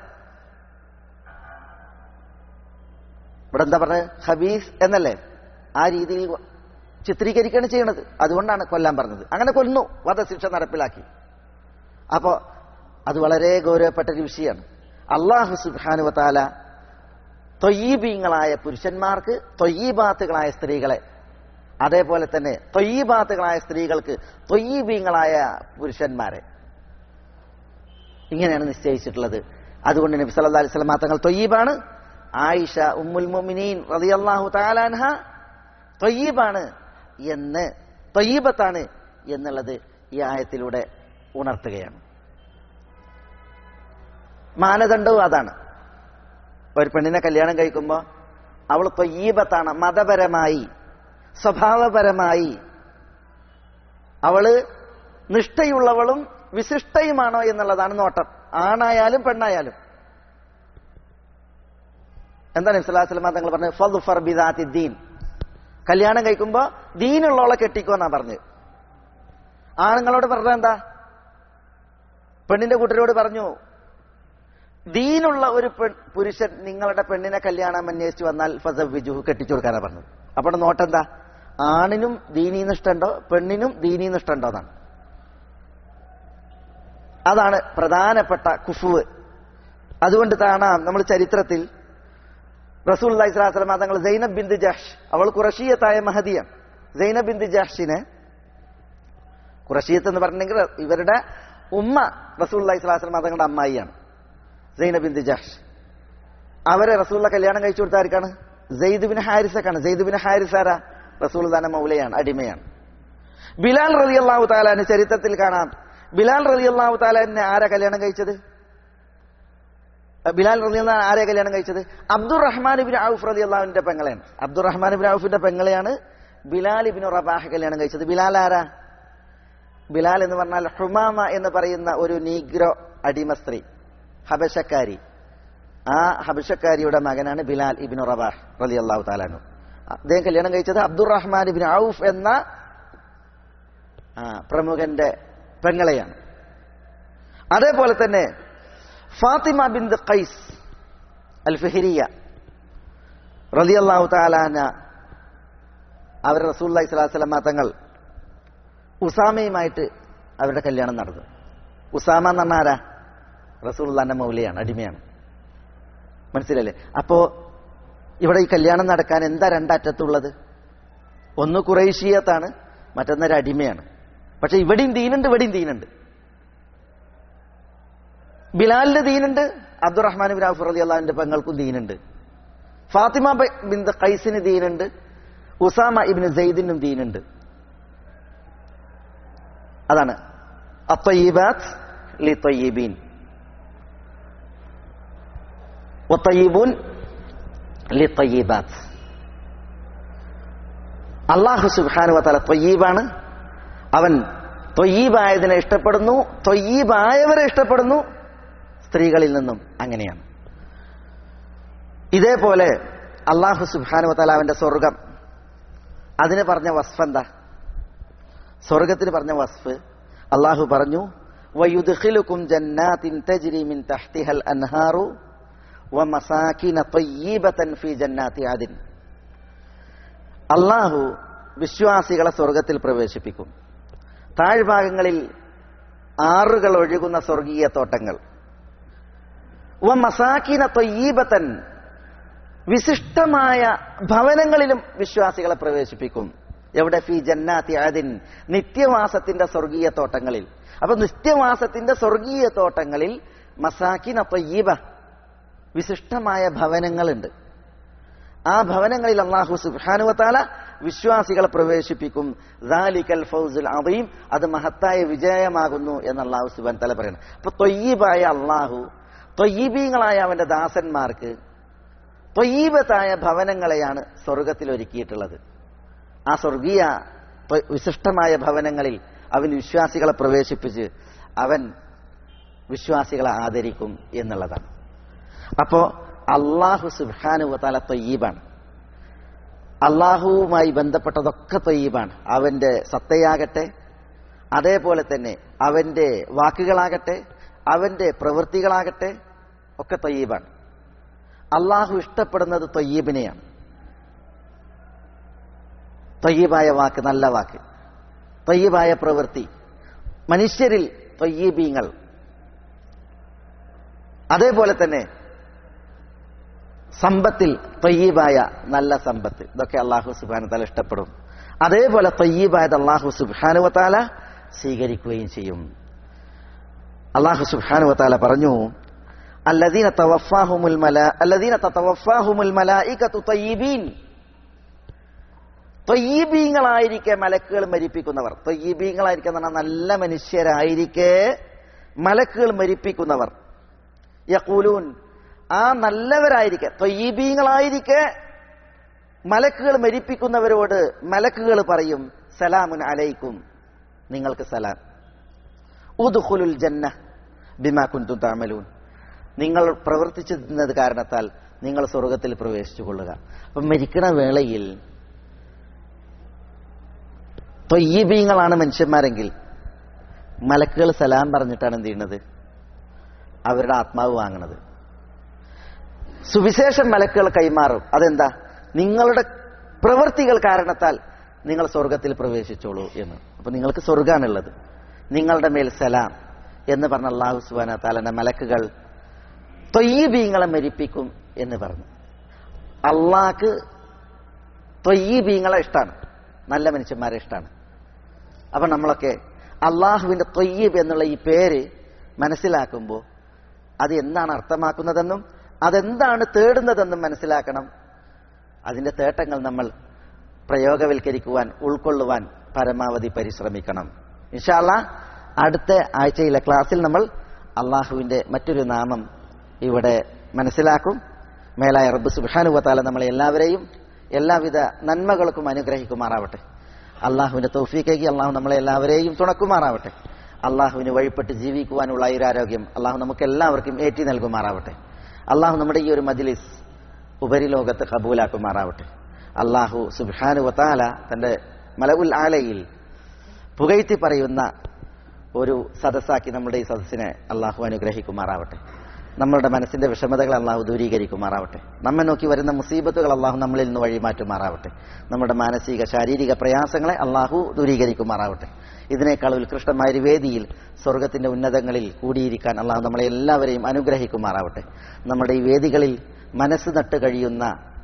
ഇവിടെ എന്താ പറഞ്ഞത് ഹബീസ് എന്നല്ലേ ആ രീതിയിൽ ചിത്രീകരിക്കുകയാണ് ചെയ്യണത് അതുകൊണ്ടാണ് കൊല്ലാൻ പറഞ്ഞത് അങ്ങനെ കൊല്ലുന്നു വധശിക്ഷ നടപ്പിലാക്കി അപ്പോ അത് വളരെ ഗൗരവപ്പെട്ട ഒരു വിഷയമാണ് അള്ളാഹു സുബാനുവത്താല തൊയ്യീബീങ്ങളായ പുരുഷന്മാർക്ക് തൊയ്യീബാത്തുകളായ സ്ത്രീകളെ അതേപോലെ തന്നെ തൊയ്യീബാത്തുകളായ സ്ത്രീകൾക്ക് തൊയ്യീബീങ്ങളായ പുരുഷന്മാരെ ഇങ്ങനെയാണ് നിശ്ചയിച്ചിട്ടുള്ളത് അതുകൊണ്ട് നബി സല്ലല്ലാഹു അലൈഹി വസല്ലം തങ്ങൾ തൊയ്യീബാണ് ആയിഷ ഉമ്മുൽ മുഅ്മിനീൻ റളിയല്ലാഹു തആല അൻഹ തൊയ്യീബാണ് എന്ന് തൊയ്യീബത്താണ് എന്നുള്ളത് ഈ ആയത്തിലൂടെ ഉണർത്തുകയാണ് മാനദണ്ഡവും അതാണ് ഒരു പെണ്ണിനെ കല്യാണം കഴിക്കുമ്പോൾ അവൾ തൊയ്യീബത്താണ് മതപരമായി സ്വഭാവപരമായി അവള് നിഷ്ഠയുള്ളവളും വിശിഷ്ടയുമാണോ എന്നുള്ളതാണ് നോട്ടം ആണായാലും പെണ്ണായാലും എന്താണ് ഇസ്ലാസ്ലമ തങ്ങൾ പറഞ്ഞത് ഫദ്ഫർ ബിദാത്തി ദീൻ കല്യാണം കഴിക്കുമ്പോ ദീനുള്ളവളെ കെട്ടിക്കോ എന്നാ പറഞ്ഞത് ആണുങ്ങളോട് പറഞ്ഞത് എന്താ പെണ്ണിന്റെ കൂട്ടരോട് പറഞ്ഞു ദീനുള്ള ഒരു പെൺ പുരുഷൻ നിങ്ങളുടെ പെണ്ണിനെ കല്യാണം അന്വേഷിച്ച് വന്നാൽ ഫസവിജുഹു കെട്ടിച്ചു കൊടുക്കാനാ പറഞ്ഞത് അപ്പോൾ നോട്ടെന്താ ആണിനും ദീനീനിഷ്ടുണ്ടോ പെണ്ണിനും ദീനീനിഷ്ടുണ്ടോ എന്നാണ് അതാണ് പ്രധാനപ്പെട്ട കുഫുവ് അതുകൊണ്ട് കാണാം നമ്മൾ ചരിത്രത്തിൽ റസൂൽ അള്ളഹി സ്വലാസ്ലമ തങ്ങൾ സൈനബ് ബിന്ദ് ജഹ്ഷ് അവൾ കുറഷീയത്തായ മഹദിയാണ് സൈനബ് ബിന്ദ് ജഹ്ഷിനെ കുറഷീയത്ത് എന്ന് പറഞ്ഞെങ്കിൽ ഇവരുടെ ഉമ്മ റസൂൽ അള്ളഹി സ്വലാസ്ലമ തങ്ങളുടെ അമ്മായിയാണ് സൈനബ് ബിന്ദ് ജഹ്ഷ് അവരെ റസൂള്ള കല്യാണം കഴിച്ചു കൊടുത്ത ആർക്കാണ് സെയ്ദ് ബിൻ ഹാരിസക്കാണ് സെയ്ദ് ബിൻ ഹാരിസാര റസൂൽ ദാന മൗലയാണ് അടിമയാണ് ബിലാൽ റലി അള്ളാഹു താലാന് ചരിത്രത്തിൽ കാണാം ബിലാൽ റലി അള്ളാഹു താലാനെ ആരാ കല്യാണം കഴിച്ചത് ബിലാൽ റലി അള്ളാഹ് ആരെ കല്യാണം കഴിച്ചത് അബ്ദുറഹ്മാൻ ബിൻ ഔഫ് റലി അള്ളാഹുവിന്റെ പെങ്ങളെയാണ് അബ്ദുറഹ്മാൻ ബിൻ ഔഫിന്റെ പെങ്ങളെയാണ് ബിലാൽ ബിൻ റബാഹ് കല്യാണം കഴിച്ചത് ബിലാൽ ആരാ ബിലാൽ എന്ന് പറഞ്ഞാൽ ഹുമാമ എന്ന് പറയുന്ന ഒരു നീഗ്രോ അടിമ സ്ത്രീ ഹബശക്കാരി ആ ഹബശക്കാരിയുടെ മകനാണ് ബിലാൽ ഇബിൻ റബാഹ് റലി അള്ളാഹു താലാനു അദ്ദേഹം കല്യാണം കഴിച്ചത് അബ്ദുറഹ്മാൻ ഇബിൻ ഔഫ് എന്ന ആ, പ്രമുഖന്റെ പെങ്ങളെയാണ് അതേപോലെ തന്നെ ഫാത്തിമ ബിന്ദ് ഖൈസ് അൽ ഫിഹിരിയ റലി അള്ളാഹു താലാന അവർ റസൂല്ലി സ്വലാസ്ലമ തങ്ങൾ ഉസാമയുമായിട്ട് അവരുടെ കല്യാണം നടന്നു ഉസാമ എന്ന് പറഞ്ഞാൽ ആരാ റസൂള്ളാന്റെ മൗലയാണ് അടിമയാണ് മനസ്സിലല്ലേ അപ്പോ ഇവിടെ ഈ കല്യാണം നടക്കാൻ എന്താ രണ്ടറ്റത്തുള്ളത് ഒന്ന് കുറേശീയത്താണ് മറ്റൊന്നൊരു അടിമയാണ് പക്ഷെ ഇവിടെയും ദീനുണ്ട് ഇവിടെയും ദീനുണ്ട് ബിലാലിന്റെ ദീനുണ്ട് അബ്ദുറഹ്മാൻ ബിൻ ഔഫ് റലി അള്ളാഹിന്റെ പെങ്ങൾക്കും ദീനുണ്ട് ഫാത്തിമ ബിൻ ഖൈസിന് ദീനുണ്ട് ഉസാമ ഇബിന് സെയ്ദിനും ദീനുണ്ട് അതാണ് അത്തയ്യബാത്ത് ലി തൊയ്യബീൻ ഒത്തയ്യബൂൻ ലി തൊയ്യബാത്ത് അള്ളാഹു സുബാനു വത്തല തൊയ്യീബാണ് അവൻ തൊയ്യീബായതിനെ ഇഷ്ടപ്പെടുന്നു തൊയ്യീബായവരെ ഇഷ്ടപ്പെടുന്നു സ്ത്രീകളിൽ നിന്നും അങ്ങനെയാണ് ഇതേപോലെ അള്ളാഹു സുബാനു വത്തല അവന്റെ സ്വർഗം അതിന് പറഞ്ഞ വസ്ഫ് എന്താ സ്വർഗത്തിന് പറഞ്ഞ വസ്ഫ് അള്ളാഹു പറഞ്ഞു വയുദ്ഖിലുക്കും ജന്നാത്തിൻ തജ്രി മിൻ തഹ്തിഹൽ അൻഹാറു വമസാകിന തയ്യിബതൻ ഫീ ജന്നാത്തി ആദിൻ അള്ളാഹു വിശ്വാസികളെ സ്വർഗത്തിൽ പ്രവേശിപ്പിക്കും താഴ്ഭാഗങ്ങളിൽ ആറുകൾ ഒഴുകുന്ന സ്വർഗീയ തോട്ടങ്ങൾ വ മസാക്കിന തൊയ്യീബത്തൻ വിശിഷ്ടമായ ഭവനങ്ങളിലും വിശ്വാസികളെ പ്രവേശിപ്പിക്കും എവിടെ ഫി ജന്നാത്തി ആദിൻ നിത്യവാസത്തിന്റെ സ്വർഗീയ തോട്ടങ്ങളിൽ അപ്പൊ നിത്യവാസത്തിന്റെ സ്വർഗീയ തോട്ടങ്ങളിൽ മസാക്കിന തൊയ്യീബ വിശിഷ്ടമായ ഭവനങ്ങളുണ്ട് ആ ഭവനങ്ങളിൽ അള്ളാഹു സുബാനുവത്താല വിശ്വാസികളെ പ്രവേശിപ്പിക്കും ദാലിക്കൽ ഫൗസുൽ അദീം അത് മഹത്തായ വിജയമാകുന്നു എന്ന് അള്ളാഹു സുബാൻ തല പറയുന്നത് അപ്പൊ തൊയ്യീബായ അള്ളാഹു തൊയ്യീബീങ്ങളായ അവന്റെ ദാസന്മാർക്ക് തൊയ്യീബത്തായ ഭവനങ്ങളെയാണ് സ്വർഗത്തിൽ ഒരുക്കിയിട്ടുള്ളത് ആ സ്വർഗീയ വിശിഷ്ടമായ ഭവനങ്ങളിൽ അവൻ വിശ്വാസികളെ പ്രവേശിപ്പിച്ച് അവൻ വിശ്വാസികളെ ആദരിക്കും എന്നുള്ളതാണ് അപ്പോ അള്ളാഹു സുബാനുവത്താല തൊയ്യീബാണ് അള്ളാഹുവുമായി ബന്ധപ്പെട്ടതൊക്കെ തൊയ്യീബാണ് അവന്റെ സത്തയാകട്ടെ അതേപോലെ തന്നെ അവന്റെ വാക്കുകളാകട്ടെ അവന്റെ പ്രവൃത്തികളാകട്ടെ ഒക്കെ തൊയ്യീബാണ് അള്ളാഹു ഇഷ്ടപ്പെടുന്നത് തൊയ്യീബിനെയാണ് തൊയ്യീബായ വാക്ക് നല്ല വാക്ക് തൊയ്യീബായ പ്രവൃത്തി മനുഷ്യരിൽ തൊയ്യീബീങ്ങൾ അതേപോലെ തന്നെ സമ്പത്തിൽ തൊയ്യീബായ നല്ല സമ്പത്ത് ഇതൊക്കെ അള്ളാഹു സുബാനത്താല ഇഷ്ടപ്പെടും അതേപോലെ തൊയ്യീബായത് അള്ളാഹു സുബാനുവത്താല സ്വീകരിക്കുകയും ചെയ്യും അള്ളാഹു സുബാനുവത്താല പറഞ്ഞു അല്ലദീന തവഫാഹുമുൽ മല അല്ലദീന തവഫാഹുമുൽ മലായികത്തു തൊയ്യീബീൻ തൊയ്യീബീങ്ങളായിരിക്കെ മലക്കുകൾ മരിപ്പിക്കുന്നവർ തൊയ്യീബീങ്ങളായിരിക്കെ എന്ന് പറഞ്ഞാൽ നല്ല മനുഷ്യരായിരിക്കെ മലക്കുകൾ മരിപ്പിക്കുന്നവർ യക്കൂലൂൻ ആ നല്ലവരായിരിക്കെ തൊയ്യീബീങ്ങളായിരിക്കെ മലക്കുകൾ മരിപ്പിക്കുന്നവരോട് മലക്കുകൾ പറയും സലാമുൻ അലൈക്കും നിങ്ങൾക്ക് സലാം ഉദ്ഖുലുൽ ജന്ന ബിമാ കുന്തും താമലൂൻ നിങ്ങൾ പ്രവർത്തിച്ചത് കാരണത്താൽ നിങ്ങൾ സ്വർഗത്തിൽ പ്രവേശിച്ചു കൊള്ളുക അപ്പം മരിക്കണ വേളയിൽ തൊയ്യബീങ്ങളാണ് മനുഷ്യന്മാരെങ്കിൽ മലക്കുകൾ സലാം പറഞ്ഞിട്ടാണ് എന്ത് ചെയ്യുന്നത് അവരുടെ ആത്മാവ് വാങ്ങണത് സുവിശേഷം മലക്കുകൾ കൈമാറും അതെന്താ നിങ്ങളുടെ പ്രവൃത്തികൾ കാരണത്താൽ നിങ്ങൾ സ്വർഗത്തിൽ പ്രവേശിച്ചോളൂ എന്ന് അപ്പൊ നിങ്ങൾക്ക് സ്വർഗാണുള്ളത് നിങ്ങളുടെ മേൽ സലാം എന്ന് പറഞ്ഞ അള്ളാഹു സുബാന താലന്റെ മലക്കുകൾ തൊയ്യബീങ്ങളെ മരിപ്പിക്കും എന്ന് പറഞ്ഞു അള്ളാഹ്ക്ക് തൊയ്യബീങ്ങളെ ഇഷ്ടമാണ് നല്ല മനുഷ്യന്മാരെ ഇഷ്ടമാണ് അപ്പൊ നമ്മളൊക്കെ അള്ളാഹുവിന്റെ തൊയ്യബ് എന്നുള്ള ഈ പേര് മനസ്സിലാക്കുമ്പോൾ അത് എന്താണ് അർത്ഥമാക്കുന്നതെന്നും അതെന്താണ് തേടുന്നതെന്നും മനസ്സിലാക്കണം അതിന്റെ തേട്ടങ്ങൾ നമ്മൾ പ്രയോഗവൽക്കരിക്കുവാൻ ഉൾക്കൊള്ളുവാൻ പരമാവധി പരിശ്രമിക്കണം ഇൻഷാല്ല അടുത്ത ആഴ്ചയിലെ ക്ലാസ്സിൽ നമ്മൾ അള്ളാഹുവിന്റെ മറ്റൊരു നാമം ഇവിടെ മനസ്സിലാക്കും മേലായ റബ്ബ് സുബാനുവത്താല നമ്മളെ എല്ലാവരെയും എല്ലാവിധ നന്മകൾക്കും അനുഗ്രഹിക്കുമാറാവട്ടെ അള്ളാഹുവിന്റെ തൗഫീക്കേക്ക് അള്ളാഹു നമ്മളെ എല്ലാവരെയും തുണക്കുമാറാവട്ടെ അള്ളാഹുവിന് വഴിപ്പെട്ട് ജീവിക്കുവാനുള്ള ആയുരാരോഗ്യം അള്ളാഹു നമുക്ക് എല്ലാവർക്കും ഏറ്റി നൽകുമാറാവട്ടെ അള്ളാഹു നമ്മുടെ ഈ ഒരു മജ്ലിസ് ഉപരിലോകത്ത് കബൂലാക്കുമാറാവട്ടെ അള്ളാഹു സുബാനു വത്താല തന്റെ മലവുൽ ആലയിൽ പുകഴ്ത്തി പറയുന്ന ഒരു സദസ്സാക്കി നമ്മുടെ ഈ സദസ്സിനെ അള്ളാഹു അനുഗ്രഹിക്കുമാറാവട്ടെ നമ്മളുടെ മനസ്സിന്റെ വിഷമതകൾ അള്ളാഹു ദൂരീകരിക്കുമാറാവട്ടെ നമ്മെ നോക്കി വരുന്ന മുസീബത്തുകൾ അള്ളാഹു നമ്മളിൽ നിന്ന് വഴിമാറ്റുമാറാവട്ടെ നമ്മുടെ മാനസിക ശാരീരിക പ്രയാസങ്ങളെ അള്ളാഹു ദൂരീകരിക്കുമാറാവട്ടെ ഇതിനേക്കാൾ ഉത്കൃഷ്ടമായ ഒരു വേദിയിൽ സ്വർഗത്തിന്റെ ഉന്നതങ്ങളിൽ കൂടിയിരിക്കാൻ അള്ളാഹു നമ്മളെ എല്ലാവരെയും അനുഗ്രഹിക്കുമാറാവട്ടെ നമ്മുടെ ഈ വേദികളിൽ മനസ്സ് നട്ട് കഴിയുന്ന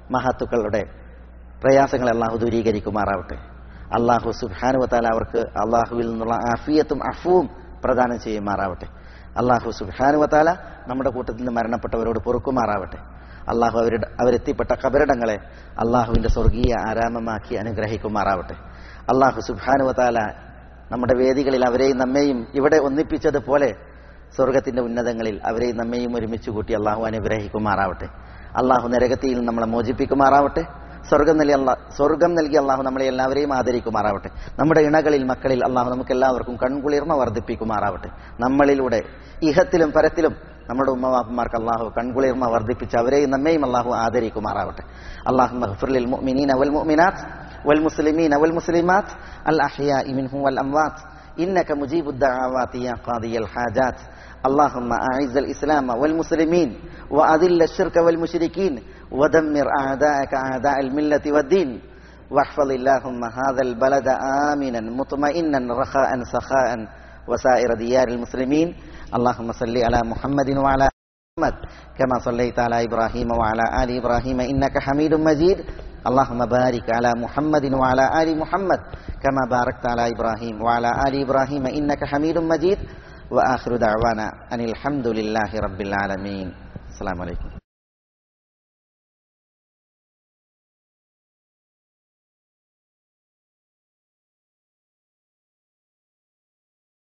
മഹത്തുക്കളുടെ പ്രയാസങ്ങൾ അള്ളാഹു ദൂരീകരിക്കുമാറാവട്ടെ അള്ളാഹു സുബാനുവത്താല അവർക്ക് അള്ളാഹുവിൽ നിന്നുള്ള ആഫിയത്തും അഫുവും പ്രദാനം ചെയ്യുമാറാവട്ടെ അള്ളാഹു സുബാനുവത്താല നമ്മുടെ കൂട്ടത്തിൽ നിന്ന് മരണപ്പെട്ടവരോട് പൊറുക്കുമാറാവട്ടെ അള്ളാഹു അവരുടെ അവരെത്തിപ്പെട്ട കബരിടങ്ങളെ അള്ളാഹുവിന്റെ സ്വർഗീയ ആരാമമാക്കി അനുഗ്രഹിക്കുമാറാവട്ടെ അള്ളാഹു സുബാനുവത്താല നമ്മുടെ വേദികളിൽ അവരെയും നമ്മെയും ഇവിടെ ഒന്നിപ്പിച്ചതുപോലെ സ്വർഗത്തിന്റെ ഉന്നതങ്ങളിൽ അവരെയും നമ്മെയും ഒരുമിച്ച് കൂട്ടി അള്ളാഹു അനുഗ്രഹിക്കുമാറാവട്ടെ അള്ളാഹു നരകത്തിയിൽ നമ്മളെ മോചിപ്പിക്കുമാറാവട്ടെ സ്വർഗം നൽകി അള്ളാഹ് സ്വർഗം നൽകി അള്ളാഹു നമ്മളെ എല്ലാവരെയും ആദരിക്കുമാറാവട്ടെ നമ്മുടെ ഇണകളിൽ മക്കളിൽ അള്ളാഹു നമുക്ക് എല്ലാവർക്കും കൺകുളിർമ വർദ്ധിപ്പിക്കുമാറാവട്ടെ നമ്മളിലൂടെ ഇഹത്തിലും പരത്തിലും നമ്മുടെ ഉമ്മവാപ്പന്മാർക്ക് അള്ളാഹു കൺകുളിർമ വർദ്ധിപ്പിച്ച് അവരെയും നമ്മയും അള്ളാഹു ആദരിക്കുമാറാവട്ടെ അള്ളാഹു മഹഫുറിൽ മുഅ്മിനീന വൽ മുഅ്മിനാത്ത് والمسلمين والمسلمات الأحياء منهم والأموات إنك مجيب الدعوات يا قاضي الحاجات اللهم أعز الإسلام والمسلمين وأذل الشرك والمشركين ودمر أعداءك أعداء الملة والدين واحفظ اللهم هذا البلد آمنا مطمئنا رخاء سخاء وسائر ديار المسلمين اللهم صل على محمد وعلى محمد كما صليت على إبراهيم وعلى آل إبراهيم إنك حميد مجيد اللهم بارك على محمد وعلى آل محمد كما باركت على إبراهيم وعلى آل إبراهيم إنك حميد مجيد وآخر دعوانا أن الحمد لله رب العالمين السلام عليكم